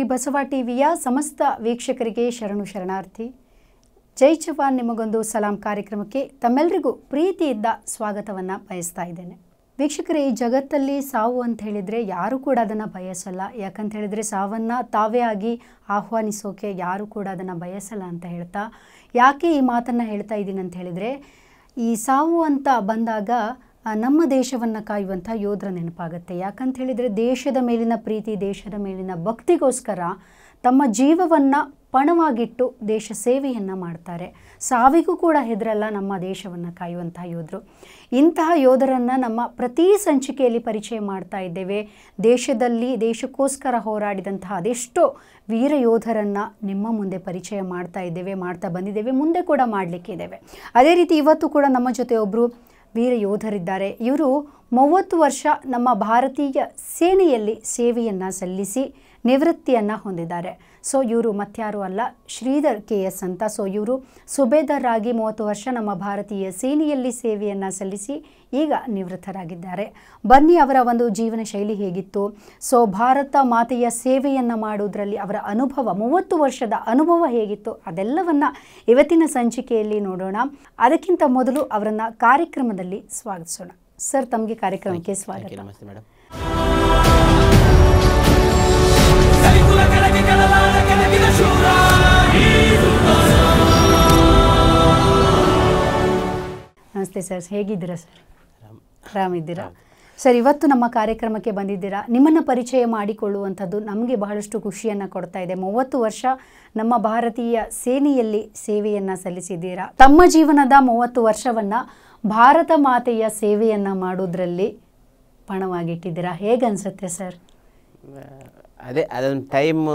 ಬಸವ ಟಿವಿಯ ಸಮಸ್ತ ವೀಕ್ಷಕರಿಗೆ ಶರಣು ಶರಣಾರ್ಥಿ ಜೈ ಜವಾನ್ ನಿಮಗೊಂದು ಸಲಾಂ ಕಾರ್ಯಕ್ರಮಕ್ಕೆ ತಮ್ಮೆಲ್ಲರಿಗೂ ಪ್ರೀತಿಯಿಂದ ಸ್ವಾಗತವನ್ನು ಬಯಸ್ತಾ ಇದ್ದೇನೆ ವೀಕ್ಷಕರೇ ಈ ಜಗತ್ತಲ್ಲಿ ಸಾವು ಅಂತ ಹೇಳಿದರೆ ಯಾರು ಕೂಡ ಅದನ್ನು ಬಯಸಲ್ಲ ಯಾಕಂತ ಹೇಳಿದರೆ ಸಾವನ್ನು ತಾವೇ ಆಗಿ ಆಹ್ವಾನಿಸೋಕೆ ಯಾರು ಕೂಡ ಅದನ್ನು ಬಯಸಲ್ಲ ಅಂತ ಹೇಳ್ತಾ ಯಾಕೆ ಈ ಮಾತನ್ನು ಹೇಳ್ತಾ ಇದ್ದೀನಿ ಅಂತ ಹೇಳಿದರೆ ಈ ಸಾವು ಅಂತ ಬಂದಾಗ ಆ, ನಮ್ಮ ದೇಶವನ್ನು ಕಾಯುವಂಥ ಯೋಧರ ನೆನಪಾಗುತ್ತೆ ಯಾಕಂತ ಹೇಳಿದರೆ ದೇಶದ ಮೇಲಿನ ಪ್ರೀತಿ ದೇಶದ ಮೇಲಿನ ಭಕ್ತಿಗೋಸ್ಕರ ತಮ್ಮ ಜೀವವನ್ನು ಪಣವಾಗಿಟ್ಟು ದೇಶ ಸೇವೆಯನ್ನು ಮಾಡ್ತಾರೆ ಸಾವಿಗೂ ಕೂಡ ಹೆದರಲ್ಲ ನಮ್ಮ ದೇಶವನ್ನು ಕಾಯುವಂತಹ ಯೋಧರು ಇಂತಹ ಯೋಧರನ್ನು ನಮ್ಮ ಪ್ರತಿ ಸಂಚಿಕೆಯಲ್ಲಿ ಪರಿಚಯ ಮಾಡ್ತಾ ಇದ್ದೇವೆ ದೇಶದಲ್ಲಿ ದೇಶಕ್ಕೋಸ್ಕರ ಹೋರಾಡಿದಂತಹ ಅದೆಷ್ಟೋ ವೀರ ಯೋಧರನ್ನು ನಿಮ್ಮ ಮುಂದೆ ಪರಿಚಯ ಮಾಡ್ತಾ ಇದ್ದೇವೆ ಮಾಡ್ತಾ ಬಂದಿದ್ದೇವೆ ಮುಂದೆ ಕೂಡ ಮಾಡಲಿಕ್ಕೆ ಇದ್ದೇವೆ ಅದೇ ರೀತಿ ಇವತ್ತು ಕೂಡ ನಮ್ಮ ಜೊತೆ ಒಬ್ಬರು ವೀರ ಯೋಧರಿದ್ದಾರೆ ಇವರು ಮೂವತ್ತು ವರ್ಷ ನಮ್ಮ ಭಾರತೀಯ ಸೇನೆಯಲ್ಲಿ ಸೇವೆಯನ್ನು ಸಲ್ಲಿಸಿ ನಿವೃತ್ತಿಯನ್ನು ಹೊಂದಿದ್ದಾರೆ ಸೊ ಇವರು ಮತ್ಯಾರು ಅಲ್ಲ ಶ್ರೀಧರ್ ಕೆ ಎಸ್ ಅಂತ ಸೊ ಇವರು ಸುಬೇದಾರ್ ಆಗಿ ಮೂವತ್ತು ವರ್ಷ ನಮ್ಮ ಭಾರತೀಯ ಸೇನೆಯಲ್ಲಿ ಸೇವೆಯನ್ನು ಸಲ್ಲಿಸಿ ಈಗ ನಿವೃತ್ತರಾಗಿದ್ದಾರೆ ಬನ್ನಿ ಅವರ ಒಂದು ಜೀವನ ಶೈಲಿ ಹೇಗಿತ್ತು ಸೊ ಭಾರತ ಮಾತೆಯ ಸೇವೆಯನ್ನು ಮಾಡುವುದರಲ್ಲಿ ಅವರ ಅನುಭವ ಮೂವತ್ತು ವರ್ಷದ ಅನುಭವ ಹೇಗಿತ್ತು ಅದೆಲ್ಲವನ್ನು ಇವತ್ತಿನ ಸಂಚಿಕೆಯಲ್ಲಿ ನೋಡೋಣ ಅದಕ್ಕಿಂತ ಮೊದಲು ಅವರನ್ನು ಕಾರ್ಯಕ್ರಮದಲ್ಲಿ ಸ್ವಾಗತಿಸೋಣ ಸರ್ ತಮಗೆ ಕಾರ್ಯಕ್ರಮಕ್ಕೆ ಥ್ಯಾಂಕ್ ಯು ಸ್ವಾಗತ ನಮಸ್ತೆ ಮೇಡಮ್ ಸರಿಕುಲ ಕೆಳಗೆ ಕೆಳಲಾದ ಕೆಳಗಿನ ಶೂರ ನಮಸ್ತೆ ಸರ್ ಹೇಗಿದ್ದೀರಾ ಸರ್ ಆರಾಮಿದ್ದೀರಾ ಸರ್ ಇವತ್ತು ನಮ್ಮ ಕಾರ್ಯಕ್ರಮಕ್ಕೆ ಬಂದಿದ್ದೀರಾ ನಿಮ್ಮನ್ನು ಪರಿಚಯ ಮಾಡಿಕೊಳ್ಳುವಂಥದ್ದು ನಮಗೆ ಬಹಳಷ್ಟು ಖುಷಿಯನ್ನು ಕೊಡ್ತಾ ಇದೆ ಮೂವತ್ತು ವರ್ಷ ನಮ್ಮ ಭಾರತೀಯ ಸೇನೆಯಲ್ಲಿ ಸೇವೆಯನ್ನು ಸಲ್ಲಿಸಿದ್ದೀರಾ ತಮ್ಮ ಜೀವನದ ಮೂವತ್ತು ವರ್ಷವನ್ನು ಭಾರತ ಮಾತೆಯ ಸೇವೆಯನ್ನು ಮಾಡೋದ್ರಲ್ಲಿ ಪಣವಾಗಿಟ್ಟಿದ್ದೀರಾ ಹೇಗನ್ಸುತ್ತೆ ಸರ್ ಅದೇ ಅದೊಂದು ಟೈಮು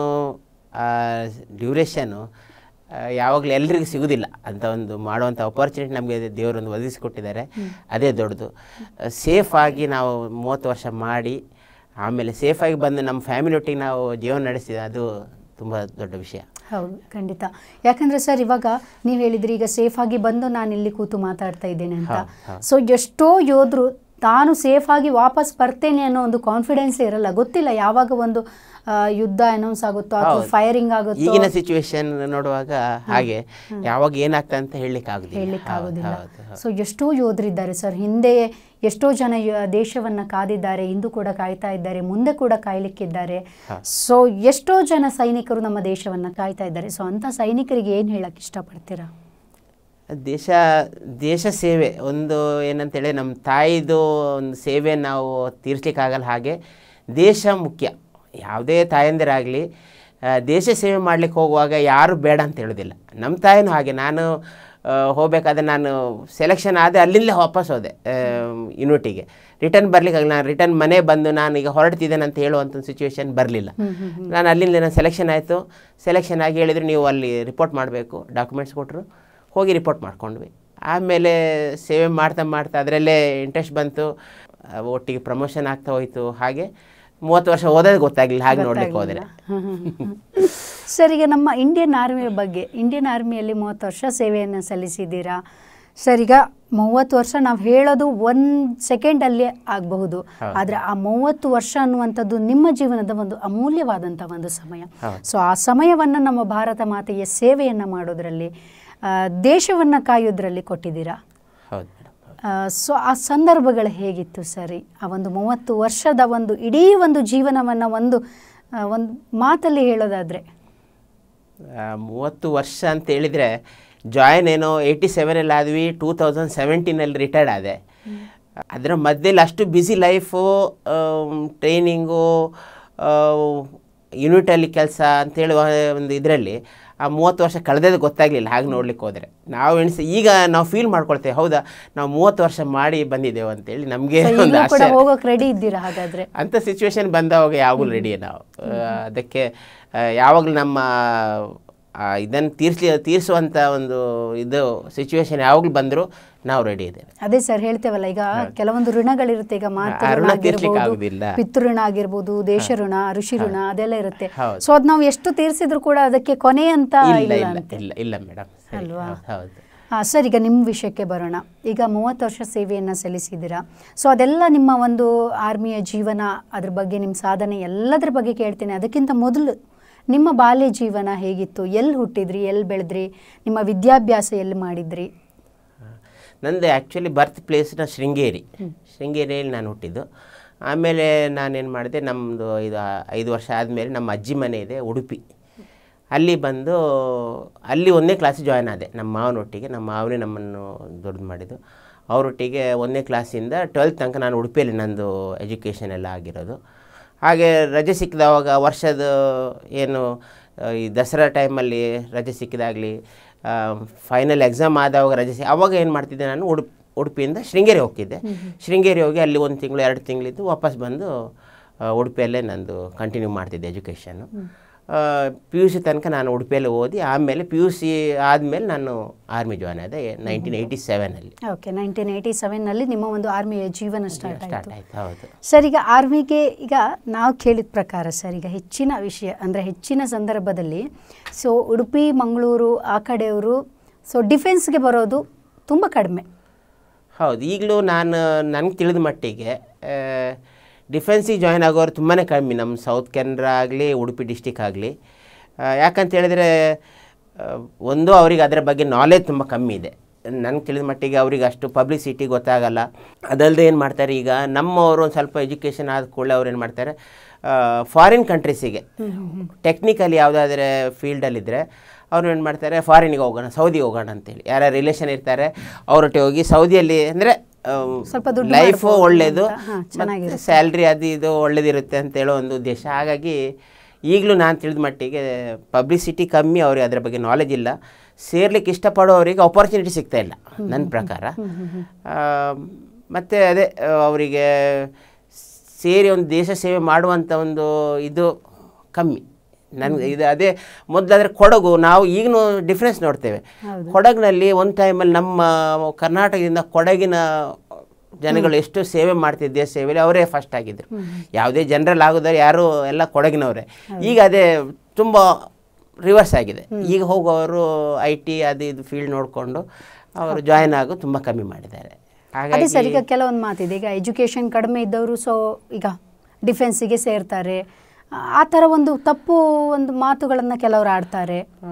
ಡ್ಯೂರೇಷನು ಯಾವಾಗಲೂ ಎಲ್ರಿಗೂ ಸಿಗೋದಿಲ್ಲ ಅಂತ ಒಂದು ಮಾಡುವಂಥ ಅಪರ್ಚುನಿಟಿ ನಮಗೆ ದೇವರೊಂದು ಒದಗಿಸಿಕೊಟ್ಟಿದ್ದಾರೆ ಅದೇ ದೊಡ್ಡದು ಸೇಫ್ ಆಗಿ ನಾವು ಮೂವತ್ತು ವರ್ಷ ಮಾಡಿ ಆಮೇಲೆ ಸೇಫಾಗಿ ಬಂದು ನಮ್ಮ ಫ್ಯಾಮಿಲಿ ಒಟ್ಟಿಗೆ ನಾವು ಜೀವನ ನಡೆಸಿದ ಅದು ತುಂಬ ದೊಡ್ಡ ವಿಷಯ ಹೌದು ಖಂಡಿತ ಯಾಕಂದ್ರೆ ಸರ್ ಇವಾಗ ನೀವು ಹೇಳಿದ್ರಿ ಈಗ ಸೇಫ್ ಆಗಿ ಬಂದು ನಾನು ಇಲ್ಲಿ ಕೂತು ಮಾತಾಡ್ತಾ ಇದ್ದೇನೆ ಅಂತ ಹೌದು, ಹೌದು. ಸೊ ಎಷ್ಟೋ ಯೋಧರು ತಾನು ಸೇಫ್ ಆಗಿ ವಾಪಸ್ ಬರ್ತೇನೆ ಅನ್ನೋ ಒಂದು ಕಾನ್ಫಿಡೆನ್ಸ್ ಇರಲ್ಲ ಗೊತ್ತಿಲ್ಲ ಯಾವಾಗ ಒಂದು ಆ, ಯುದ್ಧ ಅನೌನ್ಸ್ ಆಗುತ್ತೋ ಅಥವಾ ಹೌದು. ಫೈರಿಂಗ್ ಆಗುತ್ತೋ ಈಗಿನ ಸಿಚುವೇಶನ್ ನೋಡುವಾಗ ಹಾಗೆ ಯಾವಾಗ ಏನಾಗ್ತದೆ ಅಂತ ಹೇಳಲಿಕ್ಕೆ ಆಗುದಿಲ್ಲ ಹೇಳಲಿಕ್ಕೆ ಹೌದು, ಆಗೋದಿಲ್ಲ ಹೌದು, ಹೌದು. ಸೊ ಎಷ್ಟೋ ಯೋಧರಿದ್ದಾರೆ ಸರ್ ಹಿಂದೆ ಎಷ್ಟೋ ಜನ ಯ- ದೇಶವನ್ನ ಕಾದಿದ್ದಾರೆ ಇಂದು ಕೂಡ ಕಾಯ್ತಾ ಇದ್ದಾರೆ ಮುಂದೆ ಕೂಡ ಕಾಯ್ಲಿಕ್ಕಿದ್ದಾರೆ ಸೊ ಎಷ್ಟೋ ಜನ ಸೈನಿಕರು ನಮ್ಮ ದೇಶವನ್ನ ಕಾಯ್ತಾ ಇದ್ದಾರೆ ಸೊ ಅಂತ ಸೈನಿಕರಿಗೆ ಏನು ಹೇಳಕ್ ಇಷ್ಟಪಡ್ತೀರಾ ದೇಶ ದೇಶ ಸೇವೆ ಒಂದು ಏನಂತೇಳಿ ನಮ್ಮ ತಾಯಿದು ಒಂದು ಸೇವೆ ನಾವು ತೀರ್ಸ್ಲಿಕ್ಕಾಗಲ್ಲ ಹಾಗೆ ದೇಶ ಮುಖ್ಯ ಯಾವುದೇ ತಾಯಂದಿರಾಗಲಿ ದೇಶ ಸೇವೆ ಮಾಡ್ಲಿಕ್ಕೆ ಹೋಗುವಾಗ ಯಾರು ಬೇಡ ಅಂತ ಹೇಳೋದಿಲ್ಲ ನಮ್ಮ ತಾಯಿನೂ ಹಾಗೆ ನಾನು ಆ, ಹೋಗ್ಬೇಕಾದ್ರೆ ನಾನು ಸೆಲೆಕ್ಷನ್ ಆದೆ ಅಲ್ಲಿಂದಲೇ ವಾಪಸ್ ಹೋದೆ ಯೂನಿಟಿಗೆ ರಿಟರ್ನ್ ಬರ್ಲಿಕ್ಕಾಗಲ್ಲ ನಾನು ರಿಟರ್ನ್ ಮನೆ ಬಂದು ನಾನು ಈಗ ಹೊರಡ್ತಿದ್ದೇನೆ ಅಂತ ಹೇಳುವಂಥ ಸಿಚುವೇಶನ್ ಬರಲಿಲ್ಲ ನಾನು ಅಲ್ಲಿಂದ ನಾನು ಸೆಲೆಕ್ಷನ್ ಆಯಿತು ಸೆಲೆಕ್ಷನ್ ಆಗಿ ಹೇಳಿದ್ರು ನೀವು ಅಲ್ಲಿ ರಿಪೋರ್ಟ್ ಮಾಡಬೇಕು ಡಾಕ್ಯುಮೆಂಟ್ಸ್ ಕೊಟ್ಟರು ಹೋಗಿ ರಿಪೋರ್ಟ್ ಮಾಡ್ಕೊಂಡ್ವಿ ಆಮೇಲೆ ಸೇವೆ ಮಾಡ್ತಾ ಮಾಡ್ತಾ ಅದರಲ್ಲೇ ಇಂಟ್ರೆಸ್ಟ್ ಬಂತು ಆ, ಒಟ್ಟಿಗೆ ಪ್ರಮೋಷನ್ ಆಗ್ತಾ ಹೋಯಿತು ಹಾಗೆ ಮೂವತ್ತು ವರ್ಷ ಓದೋದು ಗೊತ್ತಾಗಲಿಲ್ಲ ಹಾಗೆ ನೋಡ್ಲಿಕ್ಕೆ ಹೋದರೆ ಸರ್ ಈಗ ನಮ್ಮ ಇಂಡಿಯನ್ ಆರ್ಮಿಯ ಬಗ್ಗೆ ಇಂಡಿಯನ್ ಆರ್ಮಿಯಲ್ಲಿ ಮೂವತ್ತು ವರ್ಷ ಸೇವೆಯನ್ನು ಸಲ್ಲಿಸಿದ್ದೀರಾ ಸರ್ ಈಗ ಮೂವತ್ತು ವರ್ಷ ನಾವು ಹೇಳೋದು ಒಂದು ಸೆಕೆಂಡಲ್ಲಿ ಆಗಬಹುದು ಹೌದು. ಆದರೆ ಆ ಮೂವತ್ತು ವರ್ಷ ಅನ್ನುವಂಥದ್ದು ನಿಮ್ಮ ಜೀವನದ ಒಂದು ಅಮೂಲ್ಯವಾದಂಥ ಒಂದು ಸಮಯ ಹೌದು. ಸೊ ಆ ಸಮಯವನ್ನು ನಮ್ಮ ಭಾರತ ಮಾತೆಯ ಸೇವೆಯನ್ನು ಮಾಡೋದರಲ್ಲಿ ಆ, ದೇಶವನ್ನು ಕಾಯೋದ್ರಲ್ಲಿ ಕೊಟ್ಟಿದ್ದೀರಾ ಹೌದು ಮೇಡಮ್ ಸೊ ಆ ಸಂದರ್ಭಗಳು ಹೇಗಿತ್ತು ಸರಿ ಆ ಒಂದು ಮೂವತ್ತು ವರ್ಷದ ಒಂದು ಇಡೀ ಒಂದು ಜೀವನವನ್ನು ಒಂದು ಆ, ಒಂದು ಮಾತಲ್ಲಿ ಹೇಳೋದಾದರೆ ಆ, ಮೂವತ್ತು ವರ್ಷ ಅಂತ ಹೇಳಿದರೆ ಜಾಯಿನ್ ಏನೋ ಏಯ್ಟಿ ಸೆವೆನಲ್ಲಿ ಆದ್ವಿ ಟೂ ತೌಸಂಡ್ ಸೆವೆಂಟೀನಲ್ಲಿ ರಿಟೈರ್ಡ್ ಆದೆ ಅದರ ಮಧ್ಯದಲ್ಲಿ ಅಷ್ಟು ಬ್ಯುಸಿ ಲೈಫು ಟ್ರೈನಿಂಗು ಯೂನಿಟಲ್ಲಿ ಕೆಲಸ ಅಂತೇಳಿ ಒಂದು ಇದರಲ್ಲಿ ಆ ಮೂವತ್ತು ವರ್ಷ ಕಳೆದದ್ದು ಗೊತ್ತಾಗಲಿಲ್ಲ ಹಾಗೆ ನೋಡ್ಲಿಕ್ಕೆ ಹೋದರೆ ನಾವು ಎಣಿಸಿ ಈಗ ನಾವು ಫೀಲ್ ಮಾಡ್ಕೊಳ್ತೇವೆ ಹೌದಾ ನಾವು ಮೂವತ್ತು ವರ್ಷ ಮಾಡಿ ಬಂದಿದ್ದೇವೆ ಅಂತೇಳಿ ನಮಗೆ ಒಂದು ಈಗಲೂ ಕೂಡ ಆಶ್ಚರ್ಯ ಹೋಗೋಕೆ ರೆಡಿ ಇದ್ದೀರಾ ಹಾಗಾದರೆ ಅಂಥ ಸಿಚುವೇಶನ್ ಬಂದವಾಗ ಯಾವಾಗಲೂ ರೆಡಿ ನಾವು ಆ, ಅದಕ್ಕೆ ಯಾವಾಗಲೂ ನಮ್ಮ ಇದನ್ನು ತೀರ್ಸ್ಲಿ ತೀರಿಸುವಂಥ ಒಂದು ಇದು ಸಿಚುವೇಶನ್ ಯಾವಾಗಲೂ ಬಂದರೂ ನಾವು ರೆಡಿ ಇದ್ದೇವೆ ಅದೇ ಸರ್ ಹೇಳ್ತೇವಲ್ಲ ಈಗ ಕೆಲವೊಂದು ಋಣಗಳಿರುತ್ತೆ ಈಗ ಮಾತೃ ಆ ಋಣ ಋಣ ತೀರ್ಸ್ಲಿಕ್ಕೆ ಆಗಿರ್ಬೋದು ಆಗುದಿಲ್ಲ. ಪಿತೃಋಣ ಆಗಿರ್ಬೋದು ದೇಶ ಋಣ ಋಷಿ ಋಣ ಅದೆಲ್ಲ ಇರುತ್ತೆ ಹೌದು. ಸೊ ಅದು ನಾವು ಎಷ್ಟು ತೀರಿಸಿದ್ರು ಕೂಡ ಅದಕ್ಕೆ ಕೊನೆ ಅಂತ ಇಲ್ಲ ಇಲ್ಲ ಇಲ್ಲ ಅಂತೆ ಇಲ್ಲ ಇಲ್ಲ ಮೇಡಮ್ ಅಲ್ವಾ? ಹೌದು ಆ, ಸರ್ ಈಗ ನಿಮ್ಮ ವಿಷಯಕ್ಕೆ ಬರೋಣ ಈಗ ಮೂವತ್ತು ವರ್ಷ ಸೇವೆಯನ್ನು ಸಲ್ಲಿಸಿದ್ದೀರಾ ಸೊ ಅದೆಲ್ಲ ನಿಮ್ಮ ಒಂದು ಆರ್ಮಿಯ ಜೀವನ ಅದ್ರ ಬಗ್ಗೆ ನಿಮ್ಮ ಸಾಧನೆ ಎಲ್ಲದರ ಬಗ್ಗೆ ಕೇಳ್ತೀನಿ ಅದಕ್ಕಿಂತ ಮೊದಲು ನಿಮ್ಮ ಬಾಲ್ಯ ಜೀವನ ಹೇಗಿತ್ತು ಎಲ್ಲಿ ಹುಟ್ಟಿದ್ರಿ ಎಲ್ಲಿ ಬೆಳೆದ್ರಿ ನಿಮ್ಮ ವಿದ್ಯಾಭ್ಯಾಸ ಎಲ್ಲಿ ಮಾಡಿದ್ರಿ ನಂದು ಆ್ಯಕ್ಚುಲಿ ಬರ್ತ್ ಪ್ಲೇಸ್ನ ಶೃಂಗೇರಿ ಶೃಂಗೇರಿಯಲ್ಲಿ ನಾನು ಹುಟ್ಟಿದ್ದು ಆಮೇಲೆ ನಾನೇನು ಮಾಡಿದೆ ನಮ್ಮದು ಇದು ಐದು ವರ್ಷ ಆದಮೇಲೆ ನಮ್ಮ ಅಜ್ಜಿ ಮನೆ ಇದೆ ಉಡುಪಿ ಅಲ್ಲಿ ಬಂದು ಅಲ್ಲಿ ಒಂದನೇ ಕ್ಲಾಸಿಗೆ ಜಾಯ್ನ್ ಆದೆ ನಮ್ಮ ಮಾವನೊಟ್ಟಿಗೆ ನಮ್ಮ ಮಾವನೇ ನಮ್ಮನ್ನು ದೊಡ್ಡದು ಮಾಡಿದ್ದು ಅವರೊಟ್ಟಿಗೆ ಒಂದನೇ ಕ್ಲಾಸಿಂದ ಟ್ವೆಲ್ತ್ ತನಕ ನಾನು ಉಡುಪಿಯಲ್ಲಿ ನಂದು ಎಜುಕೇಷನ್ ಎಲ್ಲ ಆಗಿರೋದು ಹಾಗೆ ರಜೆ ಸಿಕ್ಕಿದವಾಗ ವರ್ಷದ ಏನು ಆ, ಈ ದಸರಾ ಟೈಮಲ್ಲಿ ರಜೆ ಸಿಕ್ಕಿದಾಗಲಿ ಫೈನಲ್ ಎಕ್ಸಾಮ್ ಆದವಾಗ ರಜೆ ಸಿ ಅವಾಗ ಏನು ಮಾಡ್ತಿದ್ದೆ ನಾನು ಉಡುಪಿ ಉಡುಪಿಯಿಂದ ಶೃಂಗೇರಿ ಹೋಗ್ತಿದ್ದೆ ಶೃಂಗೇರಿ ಹೋಗಿ ಅಲ್ಲಿ ಒಂದು ತಿಂಗಳು ಎರಡು ತಿಂಗಳಿದ್ದು ವಾಪಸ್ ಬಂದು ಆ, ಉಡುಪಿಯಲ್ಲೇ ನಂದು ಕಂಟಿನ್ಯೂ ಮಾಡ್ತಿದ್ದೆ ಎಜುಕೇಷನ್ನು ಪಿ ಯು ಸಿ ತನಕ ನಾನು ಉಡುಪಿಯಲ್ಲಿ ಓದಿ ಆಮೇಲೆ ಪಿ ಯು ಸಿ ಆದಮೇಲೆ ನಾನು ಆರ್ಮಿ ಜಾಯ್ನ್ ಆದೆ ನೈನ್ಟೀನ್ ಏಯ್ಟಿ ಸೆವೆನಲ್ಲಿ ಓಕೆ ನೈನ್ಟೀನ್ ಏಯ್ಟಿ ಸೆವೆನ್ನಲ್ಲಿ ನಿಮ್ಮ ಒಂದು ಆರ್ಮಿಯ ಜೀವನ ಸ್ಟಾರ್ಟ್ ಸ್ಟಾರ್ಟ್ ಆಯಿತು ಆಯ್ತು ಹೌದು ಸರ್ ಈಗ ಆರ್ಮಿಗೆ ಈಗ ನಾವು ಕೇಳಿದ ಪ್ರಕಾರ ಸರ್ ಈಗ ಹೆಚ್ಚಿನ ವಿಷಯ ಅಂದರೆ ಹೆಚ್ಚಿನ ಸಂದರ್ಭದಲ್ಲಿ ಸೊ ಉಡುಪಿ ಮಂಗಳೂರು ಆ ಕಡೆಯವರು ಸೊ ಡಿಫೆನ್ಸ್ಗೆ ಬರೋದು ತುಂಬ ಕಡಿಮೆ ಹೌದು ಈಗಲೂ ನಾನು ನನಗೆ ತಿಳಿದ ಮಟ್ಟಿಗೆ ಡಿಫೆನ್ಸಿಗೆ ಜಾಯ್ನ್ ಆಗೋರು ತುಂಬಾ ಕಮ್ಮಿ ನಮ್ಮ ಸೌತ್ ಕೆನರಾ ಆಗಲಿ ಉಡುಪಿ ಡಿಸ್ಟಿಕ್ ಆಗಲಿ ಯಾಕಂತ ಹೇಳಿದರೆ ಆ, ಒಂದು ಅವರಿಗೆ ಅದರ ಬಗ್ಗೆ ನಾಲೆಜ್ ತುಂಬ ಕಮ್ಮಿ ಇದೆ ನನಗೆ ತಿಳಿದ ಮಟ್ಟಿಗೆ ಅವ್ರಿಗೆ ಅಷ್ಟು ಪಬ್ಲಿಸಿಟಿ ಗೊತ್ತಾಗಲ್ಲ ಅದಲ್ಲದೆ ಏನು ಮಾಡ್ತಾರೆ ಈಗ ನಮ್ಮವರು ಒಂದು ಸ್ವಲ್ಪ ಎಜುಕೇಷನ್ ಆದ ಕೂಡಲೇ ಅವ್ರು ಏನು ಮಾಡ್ತಾರೆ ಫಾರಿನ್ ಕಂಟ್ರೀಸಿಗೆ ಟೆಕ್ನಿಕಲಿ ಯಾವುದಾದ್ರೆ ಫೀಲ್ಡಲ್ಲಿದ್ದರೆ ಅವ್ರು ಏನು ಮಾಡ್ತಾರೆ ಫಾರಿನಿಗೆ ಹೋಗೋಣ ಸೌದಿಗೆ ಹೋಗೋಣ ಅಂತೇಳಿ ಯಾರ ರಿಲೇಷನ್ ಇರ್ತಾರೆ ಅವರೊಟ್ಟಿಗೆ ಹೋಗಿ ಸೌದಿಯಲ್ಲಿ ಅಂದರೆ ಸ್ವಲ್ಪ ದುಡ್ಡು ಲೈಫು ಮಾಡ್ಬೋದು ಒಳ್ಳೆಯದು ಅಂತ. ಹಾ, ಚೆನ್ನಾಗಿರುತ್ತೆ. ಸ್ಯಾಲ್ರಿ ಅದು ಇದು ಒಳ್ಳೇದಿರುತ್ತೆ ಅಂತ ಹೇಳೋ ಒಂದು ಉದ್ದೇಶ ಹಾಗಾಗಿ ಈಗಲೂ ನಾನು ತಿಳಿದ ಮಟ್ಟಿಗೆ ಪಬ್ಲಿಸಿಟಿ ಕಮ್ಮಿ ಅವ್ರಿಗೆ ಅದರ ಬಗ್ಗೆ ನಾಲೆಜ್ ಇಲ್ಲ ಸೇರ್ಲಿಕ್ಕೆ ಇಷ್ಟಪಡೋರಿಗೆ ಅಪಾರ್ಚುನಿಟಿ ಸಿಗ್ತಾ ಇಲ್ಲ ನನ್ನ ಪ್ರಕಾರ ಆ, ಮತ್ತೆ ಅದೇ ಆ, ಅವರಿಗೆ ಸೇರಿ ಒಂದು ದೇಶ ಸೇವೆ ಮಾಡುವಂಥ ಒಂದು ಇದು ಕಮ್ಮಿ ನನಗೆ ಇದು ಅದೇ ಮೊದಲಾದರೆ ಕೊಡಗು ನಾವು ಈಗಲೂ ಡಿಫ್ರೆನ್ಸ್ ನೋಡ್ತೇವೆ ಹೌದು. ಕೊಡಗಿನಲ್ಲಿ ಒಂದು ಟೈಮಲ್ಲಿ ನಮ್ಮ ಕರ್ನಾಟಕದಿಂದ ಕೊಡಗಿನ ಜನಗಳು ಎಷ್ಟು ಸೇವೆ ಮಾಡ್ತಿದ್ದೆ ದೇಶ ಸೇವೆಯಲ್ಲಿ ಅವರೇ ಫಸ್ಟ್ ಆಗಿದ್ದರು ಯಾವುದೇ ಜನರಲ್ ಆಗೋದಾರೆ ಯಾರು ಎಲ್ಲ ಕೊಡಗಿನವರೇ ಈಗ ಅದೇ ತುಂಬ ರಿವರ್ಸ್ ಆಗಿದೆ ಈಗ ಹೋಗೋರು ಐ ಟಿ ಅದು ಇದು ಫೀಲ್ಡ್ ನೋಡಿಕೊಂಡು ಅವರು ಜಾಯ್ನ್ ಆಗೋ ತುಂಬ ಕಮ್ಮಿ ಮಾಡಿದ್ದಾರೆ ಅದೇ ಸರ್ ಹಾಗಾಗಿ ಈಗ ಕೆಲವೊಂದು ಮಾತಿದೆ ಈಗ ಎಜುಕೇಷನ್ ಕಡಿಮೆ ಇದ್ದವರು ಸೊ ಈಗ ಡಿಫೆನ್ಸಿಗೆ ಸೇರ್ತಾರೆ ಆ- ಆ ಥರ ಒಂದು ತಪ್ಪು ಒಂದು ಮಾತುಗಳನ್ನು ಕೆಲವರು ಆಡ್ತಾರೆ ಆ,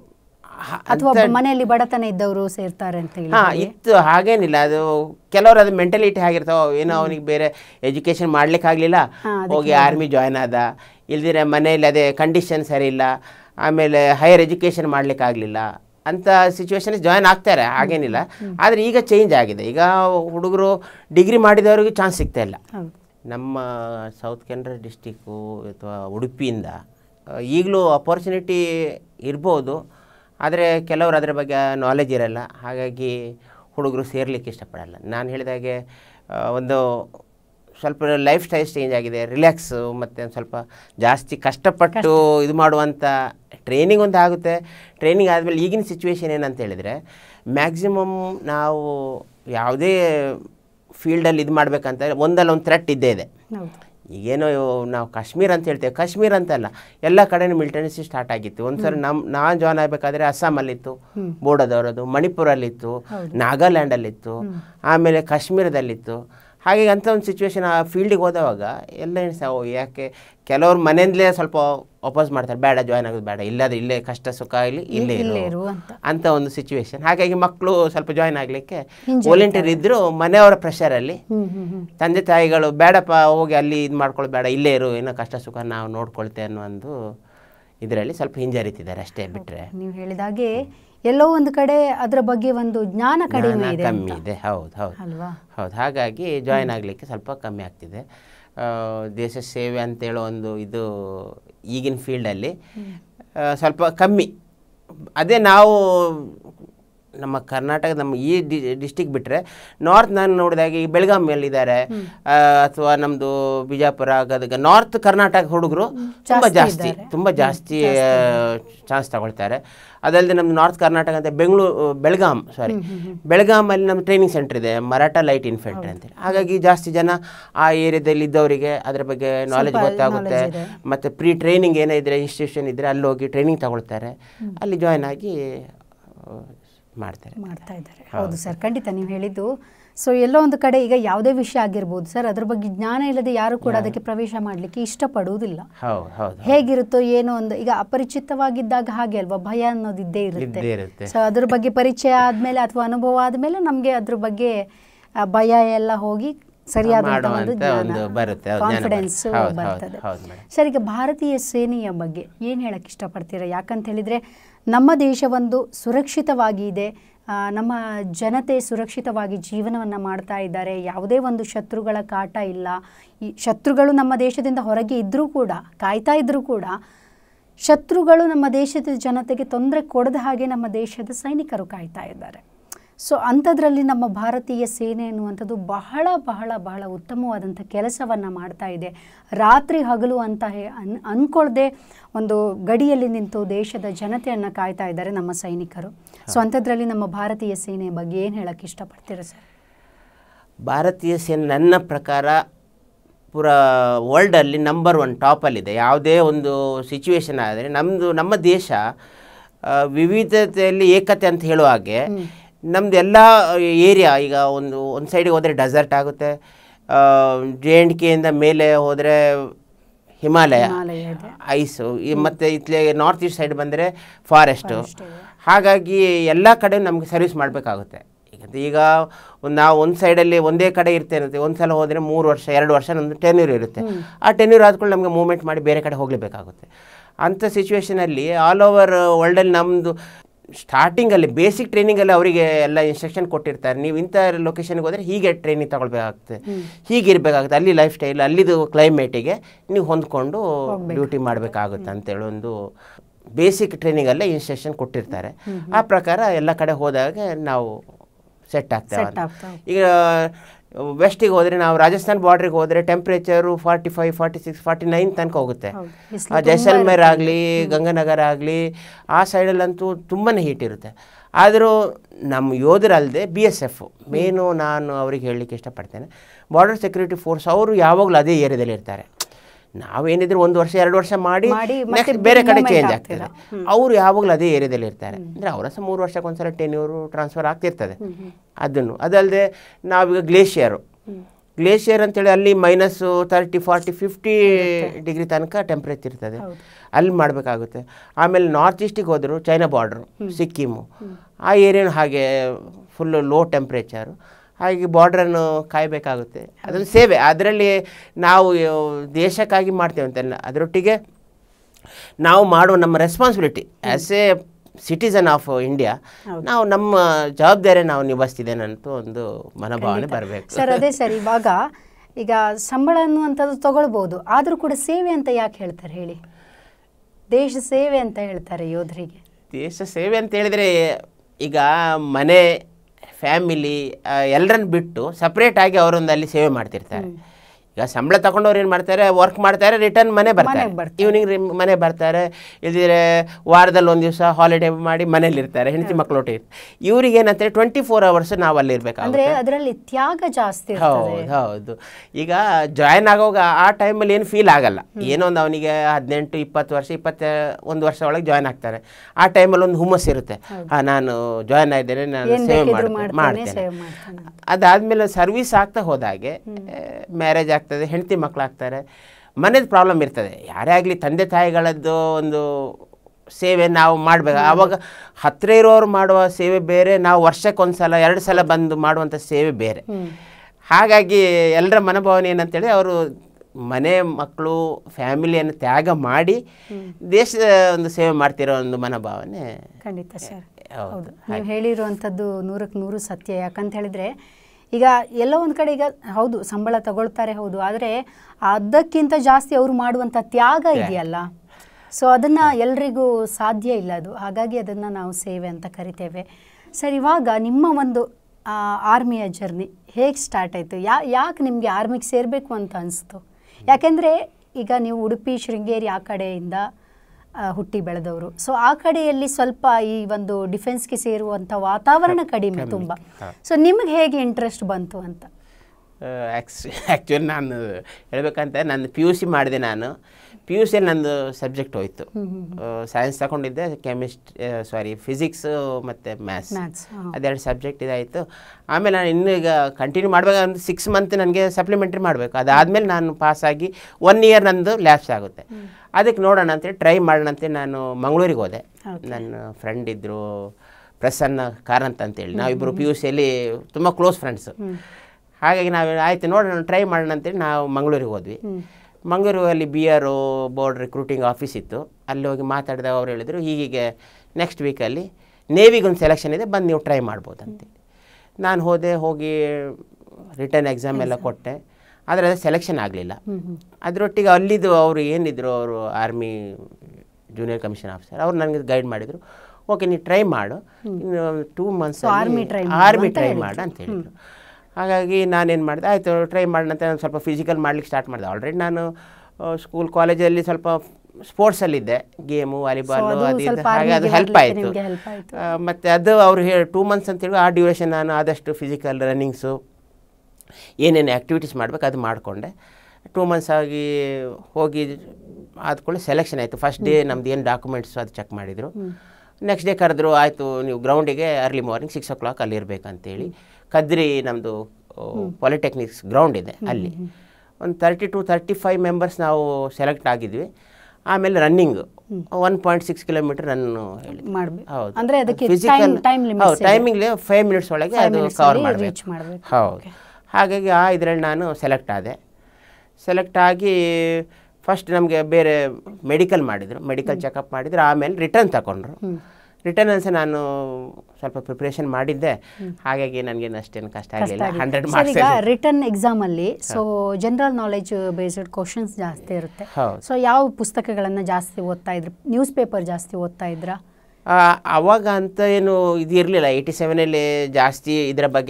ಹ- ಅಥವಾ ಮನೆಯಲ್ಲಿ ಬಡತನ ಇದ್ದವರು ಸೇರ್ತಾರೆ ಅಂತ ಹೇಳಿ ಹಾ ಇತ್ತು ಹಾಗೇನಿಲ್ಲ ಅದು ಕೆಲವರು ಅದು ಮೆಂಟಲಿಟಿ ಆಗಿರ್ತಾವ ಏನೋ ಅವನಿಗೆ ಬೇರೆ ಎಜುಕೇಶನ್ ಮಾಡ್ಲಿಕ್ಕೆ ಆಗಲಿಲ್ಲ ಹಾ, ಹೋಗಿ ಆರ್ಮಿ ಜಾಯ್ನ್ ಆದ ಇಲ್ದಿರ ಮನೆಯಲ್ಲಿ ಅದೇ ಕಂಡೀಷನ್ ಸರಿ ಇಲ್ಲ ಆಮೇಲೆ ಹೈಯರ್ ಎಜುಕೇಷನ್ ಮಾಡ್ಲಿಕ್ಕೆ ಆಗಲಿಲ್ಲ ಅಂತ ಸಿಚುವೇಶನ್ ಜಾಯ್ನ್ ಆಗ್ತಾರೆ ಹಾಗೇನಿಲ್ಲ ಆದರೆ ಈಗ ಚೇಂಜ್ ಆಗಿದೆ ಈಗ ಹುಡುಗರು ಡಿಗ್ರಿ ಮಾಡಿದವ್ರಿಗೆ ಚಾನ್ಸ್ ಸಿಗ್ತಾ ಇಲ್ಲ ಹೌದು ನಮ್ಮ ಸೌತ್ ಕೆನರಾ ಡಿಸ್ಟಿಕ್ಕು ಅಥವಾ ಉಡುಪಿಯಿಂದ ಆ, ಈಗಲೂ ಅಪಾರ್ಚುನಿಟಿ ಇರ್ಬೋದು ಆದರೆ ಕೆಲವರು ಅದರ ಬಗ್ಗೆ ನಾಲೆಜ್ ಇರಲ್ಲ ಹಾಗಾಗಿ ಹುಡುಗರು ಸೇರ್ಲಿಕ್ಕೆ ಇಷ್ಟಪಡಲ್ಲ ನಾನು ಹೇಳಿದಾಗೆ ಆ, ಒಂದು ಸ್ವಲ್ಪ ಲೈಫ್ ಸ್ಟೈಲ್ ಚೇಂಜ್ ಆಗಿದೆ ರಿಲ್ಯಾಕ್ಸು ಮತ್ತು ಒಂದು ಸ್ವಲ್ಪ ಜಾಸ್ತಿ ಕಷ್ಟಪಟ್ಟು ಇದು ಮಾಡುವಂಥ ಟ್ರೈನಿಂಗ್ ಒಂದು ಆಗುತ್ತೆ ಟ್ರೈನಿಂಗ್ ಆದಮೇಲೆ ಈಗಿನ ಸಿಚುವೇಶನ್ ಏನಂತ ಹೇಳಿದರೆ ಮ್ಯಾಕ್ಸಿಮಮ್ ನಾವು ಯಾವುದೇ ಫೀಲ್ಡಲ್ಲಿ ಇದು ಮಾಡ್ಬೇಕಂತ ಒಂದಲ್ಲ ಒಂದು ಥ್ರೆಟ್ ಇದ್ದೇ ಇದೆ ಹೌದು ಈಗೇನೋ ಇವು ನಾವು ಕಾಶ್ಮೀರ ಅಂತ ಹೇಳ್ತೇವೆ ಕಾಶ್ಮೀರ ಅಂತಲ್ಲ ಎಲ್ಲ ಕಡೆನೂ ಮಿಲಿಟೆನ್ಸಿ ಸ್ಟಾರ್ಟ್ ಆಗಿತ್ತು ಒಂದ್ಸರಿ ನಮ್ಮ ನಾನು ಜಾಯ್ನ್ ಆಗಬೇಕಾದ್ರೆ ಅಸ್ಸಾಮಲ್ಲಿತ್ತು ಬೋಡೋದವರದು ಮಣಿಪುರಲ್ಲಿತ್ತು ನಾಗಾಲ್ಯಾಂಡಲ್ಲಿತ್ತು ಆಮೇಲೆ ಕಾಶ್ಮೀರದಲ್ಲಿತ್ತು ಹಾಗೆ ಅಂತ ಒಂದು ಸಿಚುವೇಶನ್ ಆ ಫೀಲ್ಡಿಗೆ ಹೋದವಾಗ ಎಲ್ಲ ಎಣಿಸ ಓ ಯಾಕೆ ಕೆಲವ್ರು ಮನೆಯಿಂದಲೇ ಸ್ವಲ್ಪ ವಾಪಸ್ ಮಾಡ್ತಾರೆ ಬೇಡ ಜಾಯ್ನ್ ಆಗೋದು ಬೇಡ ಇಲ್ಲಾದ್ರೆ ಇಲ್ಲೇ ಕಷ್ಟ ಸುಖ ಆಗಲಿ ಇಲ್ಲೇ ಇಲ್ಲೇ ಇರು ಇರು ಅಂತ ಅಂತ ಒಂದು ಸಿಚುವೇಶನ್ ಹಾಗಾಗಿ ಮಕ್ಕಳು ಸ್ವಲ್ಪ ಜಾಯ್ನ್ ಆಗಲಿಕ್ಕೆ ವಾಲಂಟಿಯರ್ ಇದ್ದರೂ ಮನೆಯವರ ಪ್ರೆಷರಲ್ಲಿ ಹ್ಮ್ ಹ್ಮ್ ಹ್ಮ್ ತಂದೆ ತಾಯಿಗಳು ಬೇಡಪ್ಪ ಹೋಗಿ ಅಲ್ಲಿ ಇದು ಮಾಡ್ಕೊಳ್ಳಿ ಬೇಡ ಇಲ್ಲೇ ಇರು ಏನೋ ಕಷ್ಟ ಸುಖ ನಾವು ನೋಡ್ಕೊಳ್ತೇವೆ ಅನ್ನೋ ಒಂದು ಇದರಲ್ಲಿ ಸ್ವಲ್ಪ ಹಿಂಜರಿತಿದ್ದಾರೆ ಅಷ್ಟೇ ಬಿಟ್ಟರೆ ನೀವು ಹೇಳಿದಾಗೆ ಎಲ್ಲೋ ಒಂದು ಕಡೆ ಅದರ ಬಗ್ಗೆ ಒಂದು ಜ್ಞಾನ ಕಡಿಮೆ ಇದೆ ಕಮ್ಮಿ ಇದೆ ಹೌದು ಹೌದು ಅಲ್ವಾ ಹೌದು ಹಾಗಾಗಿ ಜಾಯ್ನ್ ಆಗಲಿಕ್ಕೆ ಸ್ವಲ್ಪ ಕಮ್ಮಿ ಆಗ್ತಿದೆ ಆ, ದೇಶ ಸೇವೆ ಅಂತೇಳೋ ಒಂದು ಇದು ಈಗಿನ ಫೀಲ್ಡಲ್ಲಿ ಆ, ಸ್ವಲ್ಪ ಕಮ್ಮಿ ಅದೇ ನಾವು ನಮ್ಮ ಕರ್ನಾಟಕ ನಮ್ಮ ಈ ಡಿ ಡಿಸ್ಟಿಕ್ ಬಿಟ್ಟರೆ ನಾರ್ತ್ ನಾನು ನೋಡಿದಾಗ ಈ ಬೆಳಗಾವಿಯಲ್ಲಿದ್ದಾರೆ ಅಥವಾ ನಮ್ಮದು ಬಿಜಾಪುರ ಗದಗ ನಾರ್ತ್ ಕರ್ನಾಟಕ ಹುಡುಗರು ತುಂಬ ಜಾಸ್ತಿ ತುಂಬ ಜಾಸ್ತಿ ಚಾನ್ಸ್ ತಗೊಳ್ತಾರೆ ಅದಲ್ಲದೆ ನಮ್ಮ ನಾರ್ತ್ ಕರ್ನಾಟಕ ಅಂತ ಬೆಂಗಳೂರು ಬೆಳಗಾಂ ಸಾರಿ ಬೆಳಗಾಮಲ್ಲಿ ನಮ್ಮ ಟ್ರೈನಿಂಗ್ ಸೆಂಟರ್ ಇದೆ ಮರಾಠ ಲೈಟ್ ಇನ್ಫೆಂಟ್ರಿ ಅಂತೇಳಿ ಹಾಗಾಗಿ ಜಾಸ್ತಿ ಜನ ಆ ಏರಿಯಾದಲ್ಲಿ ಇದ್ದವರಿಗೆ ಅದ್ರ ಬಗ್ಗೆ ನಾಲೆಜ್ ಗೊತ್ತಾಗುತ್ತೆ ಮತ್ತು ಪ್ರೀ ಟ್ರೈನಿಂಗ್ ಏನೇ ಇದ್ರೆ ಇನ್ಸ್ಟಿಟ್ಯೂಷನ್ ಇದ್ದರೆ ಅಲ್ಲಿ ಹೋಗಿ ಟ್ರೈನಿಂಗ್ ತಗೊಳ್ತಾರೆ ಅಲ್ಲಿ ಜಾಯ್ನ್ ಆಗಿ ಮಾಡ್ತಾರೆ ಮಾಡ್ತಾ ಇದ್ದಾರೆ ಹೌದು ಸರ್ ಖಂಡಿತ ನೀವು ಹೇಳಿದ್ದು ಸೊ ಎಲ್ಲೋ ಒಂದು ಕಡೆ ಈಗ ಯಾವುದೇ ವಿಷಯ ಆಗಿರ್ಬೋದು ಸರ್ ಅದ್ರ ಬಗ್ಗೆ ಜ್ಞಾನ ಇಲ್ಲದೆ ಯಾರು ಕೂಡ ಅದಕ್ಕೆ ಪ್ರವೇಶ ಮಾಡಲಿಕ್ಕೆ ಇಷ್ಟಪಡುವುದಿಲ್ಲ ಹೌದು ಹೌದು ಹೇಗಿರುತ್ತೋ ಏನೋ ಒಂದು ಈಗ ಅಪರಿಚಿತವಾಗಿದ್ದಾಗ ಹಾಗೆ ಅಲ್ವಾ ಭಯ ಅನ್ನೋದು ಇದ್ದೇ ಇರುತ್ತೆ ಇದ್ದೇ ಇರುತ್ತೆ ಸೊ ಅದ್ರ ಬಗ್ಗೆ ಪರಿಚಯ ಆದ್ಮೇಲೆ ಅಥವಾ ಅನುಭವ ಆದ್ಮೇಲೆ ನಮಗೆ ಅದ್ರ ಬಗ್ಗೆ ಆ, ಭಯ ಎಲ್ಲ ಹೋಗಿ ಸರಿಯಾದಂತ ಒಂದು ಮಾಡುವಂತ ಒಂದು ಬರುತ್ತೆ, ಹೌದು, ಜ್ಞಾನ ಕಾನ್ಫಿಡೆನ್ಸ್ ಬರುತ್ತೆ. ಹೌದು, ಬರ್ತದೆ ಹೌದು, ಹೌದು madam. ಸರ್ ಈಗ ಭಾರತೀಯ ಸೇನೆಯ ಬಗ್ಗೆ ಏನು ಹೇಳಕ್ಕೆ ಇಷ್ಟಪಡ್ತೀರಾ ಯಾಕಂತ ಹೇಳಿದ್ರೆ ನಮ್ಮ ದೇಶ ಒಂದು ಸುರಕ್ಷಿತವಾಗಿ ಇದೆ ಆ, ನಮ್ಮ ಜನತೆ ಸುರಕ್ಷಿತವಾಗಿ ಜೀವನವನ್ನು ಮಾಡ್ತಾ ಇದ್ದಾರೆ ಯಾವುದೇ ಒಂದು ಶತ್ರುಗಳ ಕಾಟ ಇಲ್ಲ ಈ ಶತ್ರುಗಳು ನಮ್ಮ ದೇಶದಿಂದ ಹೊರಗೆ ಇದ್ದರೂ ಕೂಡ ಕಾಯ್ತಾ ಇದ್ದರೂ ಕೂಡ ಶತ್ರುಗಳು ನಮ್ಮ ದೇಶದ ಜನತೆಗೆ ತೊಂದರೆ ಕೊಡದ ಹಾಗೆ ನಮ್ಮ ದೇಶದ ಸೈನಿಕರು ಕಾಯ್ತಾ ಇದ್ದಾರೆ ಸೊ ಅಂಥದ್ರಲ್ಲಿ ನಮ್ಮ ಭಾರತೀಯ ಸೇನೆ ಅನ್ನುವಂಥದ್ದು ಬಹಳ ಬಹಳ ಬಹಳ ಉತ್ತಮವಾದಂಥ ಕೆಲಸವನ್ನು ಮಾಡ್ತಾ ಇದೆ ರಾತ್ರಿ ಹಗಲು ಅಂತ ಹೇ- ಅನ್ ಅಂದ್ಕೊಳ್ದೆ ಒಂದು ಗಡಿಯಲ್ಲಿ ನಿಂತು ದೇಶದ ಜನತೆಯನ್ನು ಕಾಯ್ತಾ ಇದ್ದಾರೆ ನಮ್ಮ ಸೈನಿಕರು ಸೊ ಅಂಥದ್ರಲ್ಲಿ ನಮ್ಮ ಭಾರತೀಯ ಸೇನೆ ಬಗ್ಗೆ ಏನು ಹೇಳಕ್ಕೆ ಇಷ್ಟಪಡ್ತೀರಾ ಸರ್ ಭಾರತೀಯ ಸೇನೆ ನನ್ನ ಪ್ರಕಾರ ಪೂರ ವರ್ಲ್ಡಲ್ಲಿ ನಂಬರ್ ಒನ್ ಟಾಪಲ್ಲಿದೆ ಯಾವುದೇ ಒಂದು ಸಿಚುವೇಶನ್ ಆದರೆ ನಮ್ಮದು ನಮ್ಮ ದೇಶ ಆ, ವಿವಿಧತೆಯಲ್ಲಿ ಏಕತೆ ಅಂತ ಹೇಳುವ ಹಾಗೆ ನಮ್ಮದು ಎಲ್ಲ ಏರಿಯಾ ಈಗ ಒಂದು ಒಂದು ಸೈಡಿಗೆ ಹೋದರೆ ಡೆಸರ್ಟ್ ಆಗುತ್ತೆ ಜೆ ಎಂಡ್ ಕೆಯಿಂದ ಮೇಲೆ ಹೋದರೆ ಹಿಮಾಲಯ ಹಿಮಾಲಯ ಇದೆ. ಐಸು ಈ ಮತ್ತು ಇತ್ಲೆ ನಾರ್ತ್ ಈಸ್ಟ್ ಸೈಡ್ ಬಂದರೆ ಫಾರೆಸ್ಟು Forest ಇದೆ. ಹಾಗಾಗಿ ಎಲ್ಲ ಕಡೆ ನಮಗೆ ಸರ್ವಿಸ್ ಮಾಡಬೇಕಾಗುತ್ತೆ ಈಗ ಈಗ ಒಂದ್ ನಾವು ಒಂದು ಸೈಡಲ್ಲಿ ಒಂದೇ ಕಡೆ ಇರ್ತೇನೆ ಒಂದು ಸಲ ಹೋದರೆ ಮೂರು ವರ್ಷ ಎರಡು ವರ್ಷ ನಮ್ಮದು ಟೆನ್ಯೂರ್ ಇರುತ್ತೆ ಆ ಟೆನ್ಯೂರ್ ಆದ್ಕೊಂಡು ನಮಗೆ ಮೂವ್ಮೆಂಟ್ ಮಾಡಿ ಬೇರೆ ಕಡೆ ಹೋಗಲೇಬೇಕಾಗುತ್ತೆ ಅಂಥ ಸಿಚುವೇಷನಲ್ಲಿ ಆಲ್ ಓವರ್ ವರ್ಲ್ಡಲ್ಲಿ ನಮ್ಮದು ಸ್ಟಾರ್ಟಿಂಗಲ್ಲಿ ಬೇಸಿಕ್ ಟ್ರೈನಿಂಗಲ್ಲಿ ಅವರಿಗೆ ಎಲ್ಲ ಇನ್ಸ್ಟ್ರಕ್ಷನ್ ಕೊಟ್ಟಿರ್ತಾರೆ ನೀವು ಇಂಥ ಲೊಕೇಶನ್ಗೆ ಹೋದರೆ ಹೀಗೆ ಟ್ರೈನಿಂಗ್ ತಗೊಳ್ಬೇಕಾಗುತ್ತೆ ಹೀಗಿರಬೇಕಾಗುತ್ತೆ ಅಲ್ಲಿ ಲೈಫ್ ಸ್ಟೈಲ್ ಅಲ್ಲಿದು ಕ್ಲೈಮೇಟಿಗೆ ನೀವು ಹೊಂದ್ಕೊಂಡು ಡ್ಯೂಟಿ ಮಾಡಬೇಕಾಗುತ್ತೆ ಅಂತೇಳಿ ಒಂದು ಬೇಸಿಕ್ ಟ್ರೈನಿಂಗಲ್ಲೇ ಇನ್ಸ್ಟ್ರಕ್ಷನ್ ಕೊಟ್ಟಿರ್ತಾರೆ ಆ ಪ್ರಕಾರ ಎಲ್ಲ ಕಡೆ ಹೋದಾಗ ನಾವು ಸೆಟ್ ಆಗ್ತೇವೆ Set ಅಂತ. ಆಗ್ತಾ ಹೋಗ್ತೇವೆ. ಈಗ ವೆಸ್ಟಿಗೆ ಹೋದರೆ ನಾವು ರಾಜಸ್ಥಾನ್ ಬಾರ್ಡ್ರಿಗೆ ಹೋದರೆ temperature forty five forty six forty nine ತನಕ ಹೋಗುತ್ತೆ ಹೌದು. ಬಿಸ್ಲು ಆ ತುಂಬಾ ಜೈಸಲ್ಮೇರ್ ಇರುತ್ತೆ. ಆಗಲಿ ಗಂಗಾನಗರ ಆಗಲಿ ಆ ಸೈಡಲ್ಲಂತೂ ತುಂಬಾ ಹೀಟ್ ಇರುತ್ತೆ ಆದರೂ ನಮ್ಮ ಯೋಧರಲ್ಲದೆ ಬಿ ಎಸ್ ಎಫ್ ಮೇನು ನಾನು ಅವ್ರಿಗೆ ಹೇಳಲಿಕ್ಕೆ ಇಷ್ಟಪಡ್ತೇನೆ ಬಾರ್ಡರ್ ಸೆಕ್ಯೂರಿಟಿ ಫೋರ್ಸ್ ಅವರು ಯಾವಾಗಲೂ ಅದೇ ಏರಿಯಾದಲ್ಲಿ ಇರ್ತಾರೆ ನಾವೇನಿದ್ರು ಒಂದು ವರ್ಷ ಎರಡು ವರ್ಷ ಮಾಡಿ ಮಾಡಿ ಮತ್ತೆ ನೆಕ್ಸ್ಟ್ ಬೇರೆ ಕಡೆ movement ಚೇಂಜ್ ಆಗ್ತೀರಾ. ಆಗ್ತದೆ ಅವರು ಯಾವಾಗಲೂ ಅದೇ ಏರಿಯಾದಲ್ಲಿ ಇರ್ತಾರೆ ಅಂದರೆ ಅವರ ಸಹ ಮೂರು ವರ್ಷಕ್ಕೊಂದ್ಸಲ ಟೆನ್ಯೂರು ಟ್ರಾನ್ಸ್ಫರ್ ಆಗ್ತಿರ್ತದೆ ಅದನ್ನು ಅದಲ್ಲದೆ ನಾವೀಗ ಗ್ಲೇಷಿಯರು ಗ್ಲೇಷಿಯರ್ ಅಂತೇಳಿ ಅಲ್ಲಿ minus thirty forty fifty degree ತನಕ ಟೆಂಪ್ರೇಚರ್ ಇರ್ತದೆ ಅಲ್ಲಿ ಮಾಡಬೇಕಾಗುತ್ತೆ ಆಮೇಲೆ ನಾರ್ತ್ ಈಸ್ಟಿಗೆ ಹೋದರು ಚೈನಾ ಬಾರ್ಡ್ರು ಸಿಕ್ಕಿಮು ಆ ಏರಿಯಾನು ಹಾಗೆ ಫುಲ್ಲು ಲೋ ಟೆಂಪ್ರೇಚರು ಹಾಗೆ ಬಾರ್ಡ್ರನ್ನು ಕಾಯಬೇಕಾಗುತ್ತೆ ಅದೊಂದು ಸೇವೆ ಅದರಲ್ಲಿ ನಾವು ದೇಶಕ್ಕಾಗಿ ಮಾಡ್ತೇವೆ ಅಂತಲ್ಲ ಅದರೊಟ್ಟಿಗೆ ನಾವು ಮಾಡುವ ನಮ್ಮ responsibility as a citizen of India ನಾವು ನಮ್ಮ ಜವಾಬ್ದಾರಿ ನಾವು ನಿಭಾಯಿಸ್ತಿದ್ದೇನೆ ಅಂತ ಒಂದು ಮನೋಭಾವನೆ ಬರಬೇಕು ಸರ್ ಅದೇ ಸರ್ ಇವಾಗ ಈಗ ಸಂಬಳ ಅನ್ನುವಂಥದ್ದು ತಗೊಳ್ಬೋದು ಆದರೂ ಕೂಡ ಸೇವೆ ಅಂತ ಯಾಕೆ ಹೇಳ್ತಾರೆ ಹೇಳಿ ದೇಶ ಸೇವೆ ಅಂತ ಹೇಳ್ತಾರೆ ಯೋಧರಿಗೆ ದೇಶ ಸೇವೆ ಅಂತ ಹೇಳಿದರೆ ಈಗ ಮನೆ ಫ್ಯಾಮಿಲಿ ಎಲ್ಲರನ್ನ ಬಿಟ್ಟು ಸಪ್ರೇಟ್ ಆಗಿ ಅವರೊಂದು ಅಲ್ಲಿ ಸೇವೆ ಮಾಡ್ತಿರ್ತಾರೆ ಈಗ ಸಂಬಳ ತಗೊಂಡವ್ರು ಏನು ಮಾಡ್ತಾರೆ ವರ್ಕ್ ಮಾಡ್ತಾರೆ ರಿಟರ್ನ್ ಮನೆ ಬರ್ತಾರೆ ಮನೆಗ್ ಬರ್ತಾರೆ. ಈವ್ನಿಂಗ್ ಮನೆ ಬರ್ತಾರೆ ಇಲ್ದಿದ್ರೆ ವಾರದಲ್ಲಿ ಒಂದು ದಿವಸ ಹಾಲಿಡೇ ಮಾಡಿ ಮನೇಲಿ ಇರ್ತಾರೆ ಹೆಂಡತಿ ಮಕ್ಕಳು ಒಟ್ಟಿಗೆ ಇವ್ರಿಗೆ ಏನಂತಾರೆ ಟ್ವೆಂಟಿ ಫೋರ್ ಅವರ್ಸ್ ನಾವು ಅಲ್ಲಿ ಅಂದ್ರೆ ಇರಬೇಕಾಗುತ್ತೆ ಅದರಲ್ಲಿ ತ್ಯಾಗ ಜಾಸ್ತಿ ಇರ್ತದೆ ಹೌದು ಹೌದು ಈಗ ಜಾಯ್ನ್ ಆಗೋವಾಗ ಆ ಟೈಮಲ್ಲಿ ಏನು ಫೀಲ್ ಆಗಲ್ಲ ಏನೋ ಒಂದು ಅವನಿಗೆ ಹದಿನೆಂಟು ಇಪ್ಪತ್ತು ವರ್ಷ ಇಪ್ಪತ್ತ ಒಂದು ವರ್ಷ ಒಳಗೆ ಜಾಯ್ನ್ ಆಗ್ತಾರೆ ಆ ಟೈಮಲ್ಲಿ ಒಂದು ಹುಮ್ಮಸ್ ಇರುತ್ತೆ ಹಾ ನಾನು ಜಾಯ್ನ್ ಆಗಿದ್ದೇನೆ ನಾನು ಏನ್ ಸೇವೆ ಬೇಕಿದ್ರು ಮಾಡ್ತೇನೆ ಮಾಡ್ತೇನೆ ಮಾಡ್ತೇನೆ ಸೇವೆ ಮಾಡ್ತೇನೆ ಅದಾದಮೇಲೆ ಸರ್ವಿಸ್ ಆಗ್ತಾ ಹೋದಾಗೆ ಮ್ಯಾರೇಜ್ ಆಗ್ತದೆ ಹೆಂಡತಿ ಮಕ್ಕಳಾಗ್ತಾರೆ ಮನೇದು ಪ್ರಾಬ್ಲಮ್ ಇರ್ತದೆ ಯಾರೇ ಆಗಲಿ ತಂದೆ ತಾಯಿಗಳದ್ದು ಒಂದು ಸೇವೆ ನಾವು ಮಾಡಬೇಕು ಆವಾಗ ಹತ್ತಿರ ಇರೋರು ಮಾಡುವ ಸೇವೆ ಬೇರೆ ನಾವು ವರ್ಷಕ್ಕೊಂದು ಸಲ ಎರಡು ಸಲ ಬಂದು ಮಾಡುವಂಥ ಸೇವೆ ಬೇರೆ ಹಾಗಾಗಿ ಎಲ್ಲರ ಮನೋಭಾವನೆ ಏನಂತೇಳಿ ಅವರು ಮನೆ ಮಕ್ಕಳು ಫ್ಯಾಮಿಲಿಯನ್ನು ತ್ಯಾಗ ಮಾಡಿ ದೇಶದ ಒಂದು ಸೇವೆ ಮಾಡ್ತಿರೋ ಒಂದು ಮನೋಭಾವನೆ ಖಂಡಿತ ಸರ್ ಹೌದು. ಹೌದು ನೀವು ಹೇಳಿರುವಂಥದ್ದು ನೂರಕ್ಕೆ ನೂರು ಸತ್ಯ ಯಾಕಂತ ಹೇಳಿದ್ರೆ ಈಗ ಎಲ್ಲೋ ಒಂದು ಕಡೆ ಈಗ ಹೌದು ಸಂಬಳ ತಗೊಳ್ತಾರೆ ಹೌದು ಆದರೆ ಅದಕ್ಕಿಂತ ಜಾಸ್ತಿ ಅವರು ಮಾಡುವಂಥ ತ್ಯಾಗ ಇದೆಯಲ್ಲ ಸೊ ಅದನ್ನು ಎಲ್ರಿಗೂ ಸಾಧ್ಯ ಇಲ್ಲ ಅದು ಹಾಗಾಗಿ ಅದನ್ನು ನಾವು ಸೇವೆ ಅಂತ ಕರಿತೇವೆ ಸರ್ ಇವಾಗ ನಿಮ್ಮ ಒಂದು ಆರ್ಮಿಯ ಜರ್ನಿ ಹೇಗೆ ಸ್ಟಾರ್ಟ್ ಆಯಿತು ಯಾ ಯಾಕೆ ನಿಮಗೆ ಆರ್ಮಿಗೆ ಸೇರಬೇಕು ಅಂತ ಅನಿಸ್ತು ಯಾಕೆಂದರೆ ಈಗ ನೀವು ಉಡುಪಿ ಶೃಂಗೇರಿ ಆ ಕಡೆಯಿಂದ ಆ, ಹುಟ್ಟಿ ಬೆಳೆದವರು ಸೊ ಆ ಕಡೆಯಲ್ಲಿ ಸ್ವಲ್ಪ ಈ ಒಂದು ಡಿಫೆನ್ಸ್ಗೆ ಸೇರುವಂಥ ವಾತಾವರಣ ಕಡಿಮೆ ತುಂಬ ಸೊ ನಿಮಗೆ ಹೇಗೆ ಇಂಟ್ರೆಸ್ಟ್ ಬಂತು ಅಂತ ಆ್ಯಕ್ಚುಲಿ ನಾನು ಹೇಳ್ಬೇಕಂತ ನಾನು ಪಿ ಯು ಸಿ ಮಾಡಿದೆ ನಾನು ಪಿ ಯು ಸಿಯಲ್ಲಿ ನಂದು ಸಬ್ಜೆಕ್ಟ್ ಹೋಯಿತು ಸೈನ್ಸ್ ತಗೊಂಡಿದ್ದೆ ಕೆಮಿಸ್ಟ್ರಿ ಸಾರಿ ಫಿಸಿಕ್ಸು ಮತ್ತು ಮ್ಯಾಥ್ಸ್ ಮ್ಯಾಥ್ಸ್ ಅದೆರಡು ಸಬ್ಜೆಕ್ಟ್ ಇದಾಯಿತು ಆಮೇಲೆ ನಾನು ಇನ್ನೂ ಈಗ ಕಂಟಿನ್ಯೂ ಮಾಡಬೇಕಂದ್ರೆ ಸಿಕ್ಸ್ ಮಂತ್ ನನಗೆ ಸಪ್ಲಿಮೆಂಟ್ರಿ ಮಾಡಬೇಕು ಅದಾದಮೇಲೆ ನಾನು ಪಾಸಾಗಿ ಒನ್ ಇಯರ್ ನಂದು ಲ್ಯಾಬ್ಸ್ ಆಗುತ್ತೆ ಅದಕ್ಕೆ ನೋಡೋಣ ಅಂತೇಳಿ ಟ್ರೈ ಮಾಡೋಣ ಅಂತೇಳಿ ನಾನು ಮಂಗಳೂರಿಗೆ ಹೋದೆ ನನ್ನ ಫ್ರೆಂಡ್ ಇದ್ದರು ಪ್ರಸನ್ನ ಕಾರಂತ್ ಅಂತೇಳಿ ನಾವಿಬ್ಬರು ಪಿ ಯು ಸಿಯಲ್ಲಿ ತುಂಬ ಕ್ಲೋಸ್ ಫ್ರೆಂಡ್ಸು ಹಾಗಾಗಿ ನಾವು ಆಯಿತು ನೋಡೋಣ ಟ್ರೈ ಮಾಡೋಣ ಅಂತೇಳಿ ನಾವು ಮಂಗಳೂರಿಗೆ ಹೋದ್ವಿ ಮಂಗಳೂರು ಅಲ್ಲಿ B R board recruiting office ಇತ್ತು ಅಲ್ಲಿ ಹೋಗಿ ಮಾತಾಡಿದಾಗ ಅವ್ರು ಹೇಳಿದರು ಹೀಗೆ ನೆಕ್ಸ್ಟ್ ವೀಕಲ್ಲಿ ನೇವಿಗೊಂದು ಸೆಲೆಕ್ಷನ್ ಇದೆ ಬಂದು ನೀವು ಟ್ರೈ ಮಾಡ್ಬೋದು ಅಂತೇಳಿ ನಾನು ಹೋದೆ ಹೋಗಿ ರಿಟರ್ನ್ ಎಕ್ಸಾಮ್ ಎಲ್ಲ ಕೊಟ್ಟೆ ಆದರೆ ಅದು ಸೆಲೆಕ್ಷನ್ ಆಗಲಿಲ್ಲ ಅದರೊಟ್ಟಿಗೆ ಅಲ್ಲಿದ್ದು ಅವರು ಏನಿದ್ರು ಅವರು ಆರ್ಮಿ ಜೂನಿಯರ್ ಕಮಿಷನ್ ಆಫೀಸರ್ ಅವ್ರು ನನಗೆ ಗೈಡ್ ಮಾಡಿದರು ಓಕೆ ನೀವು ಟ್ರೈ ಮಾಡು ಇನ್ನು ಟೂ ಮಂತ್ಸ್ army try ಮಾಡು ಆರ್ಮಿ ಅಂತ ಟ್ರೈ ಹೇಳಿದ್ರು. ಮಾಡು ಅಂತ ಹೇಳಿದರು ಹಾಗಾಗಿ ನಾನೇನು ಮಾಡಿದೆ ಆಯಿತು ಟ್ರೈ ಮಾಡೋಣ ಅಂತ ನಾನು ಸ್ವಲ್ಪ ಫಿಸಿಕಲ್ ಮಾಡ್ಲಿಕ್ಕೆ ಸ್ಟಾರ್ಟ್ ಮಾಡಿದೆ ಆಲ್ರೆಡಿ ನಾನು ಸ್ಕೂಲ್ ಕಾಲೇಜಲ್ಲಿ ಸ್ವಲ್ಪ ಸ್ಪೋರ್ಟ್ಸಲ್ಲಿದ್ದೆ ಗೇಮು ವಾಲಿಬಾಲು ಅದು ಅದು ಇದು ಸ್ವಲ್ಪ ಹಾಗೆ ಅದು army ಗೆ ಹೆಲ್ಪ್ ಬರ್ಲಿಕ್ಕೆ ಆಯಿತು ನಿಮ್ಗೆ help ಆಯ್ತು. ಮತ್ತು ಅದು ಅವ್ರು ಹೇಳಿ ಟೂ ಮಂತ್ಸ್ ಅಂತೇಳಿ ಆ ಡ್ಯೂರೇಷನ್ ನಾನು ಆದಷ್ಟು ಫಿಸಿಕಲ್ ರನ್ನಿಂಗ್ಸು ಏನೇನು ಆ್ಯಕ್ಟಿವಿಟೀಸ್ ಮಾಡಬೇಕು ಅದು ಮಾಡಿಕೊಂಡೆ ಟೂ ಮಂತ್ಸ್ ಆಗಿ ಹೋಗಿ ಆದ್ಕೊಳ್ಳಿ ಸೆಲೆಕ್ಷನ್ ಆಯಿತು ಫಸ್ಟ್ ಡೇ ನಮ್ದು ಏನು ಡಾಕ್ಯುಮೆಂಟ್ಸ್ ಅದು ಚೆಕ್ ಮಾಡಿದರು ನೆಕ್ಸ್ಟ್ ಡೇ ಕರೆದ್ರು ಆಯಿತು ನೀವು ಗ್ರೌಂಡಿಗೆ early morning six o'clock ಅಲ್ಲಿ ಇರಬೇಕಂತೇಳಿ ಕದ್ರಿ ನಮ್ಮದು ಪಾಲಿಟೆಕ್ನಿಕ್ಸ್ ಗ್ರೌಂಡ್ ಇದೆ ಅಲ್ಲಿ ಒಂದು thirty two thirty five members ನಾವು ಸೆಲೆಕ್ಟ್ ಆಗಿದ್ವಿ ಆಮೇಲೆ running one point six kilometre run ಹೇಳಿ ಮಾಡ್ಬೇಕು ಹೌದು ಅಂದ್ರೆ ಅದಕ್ಕೆ Physical- time- time limits ಹೌದು ಇದೆ. ಟೈಮಿಂಗ್ ಫೈವ್ ಮಿನಿಟ್ಸ್ ಒಳಗೆ Five ಅದು minutes ಕವರ್ ಅಲ್ಲಿ ಮಾಡಬೇಕು reach ಮಾಡ್ಬೇಕು. ಹೌದು ಹಾಗಾಗಿ ಆ ಇದರಲ್ಲಿ ನಾನು ಸೆಲೆಕ್ಟ್ ಆದೆ ಸೆಲೆಕ್ಟ್ ಆಗಿ ಫಸ್ಟ್ ನಮಗೆ ಬೇರೆ ಮೆಡಿಕಲ್ ಮಾಡಿದರು ಮೆಡಿಕಲ್ ಚೆಕಪ್ ಮಾಡಿದ್ರು ಆಮೇಲೆ ರಿಟರ್ನ್ ತಗೊಂಡ್ರು ರಿಟರ್ನ್ ಅನ್ಸ ನಾನು ಸ್ವಲ್ಪ ಪ್ರಿಪ್ರೇಷನ್ ಮಾಡಿದ್ದೆ ಹಾಗಾಗಿ ನನಗೇನು ಅಷ್ಟೇನು ಕಷ್ಟ ಆಗಲಿಲ್ಲ ಹಂಡ್ರೆಡ್ ಸರ್ ಈಗ ಮಾರ್ಕ್ಸ್ ರಿಟರ್ನ್ ಎಕ್ಸಾಮ್ ಅಲ್ಲಿ so general knowledge based questions ಜಾಸ್ತಿ ಇರುತ್ತೆ ಹೌದು. ಸೊ ಯಾವ ಪುಸ್ತಕಗಳನ್ನ ಜಾಸ್ತಿ ಓದ್ತಾ ಇದ್ರಿ ನ್ಯೂಸ್ ಪೇಪರ್ ಜಾಸ್ತಿ ಓದ್ತಾ ಇದ್ರಾ ಆ, ಅವಾಗ ಅಂತ ಏನು ಇದು ಇರಲಿಲ್ಲ ಏಯ್ಟಿ ಸೆವೆನಲ್ಲಿ ಜಾಸ್ತಿ ಇದರ ಬಗ್ಗೆ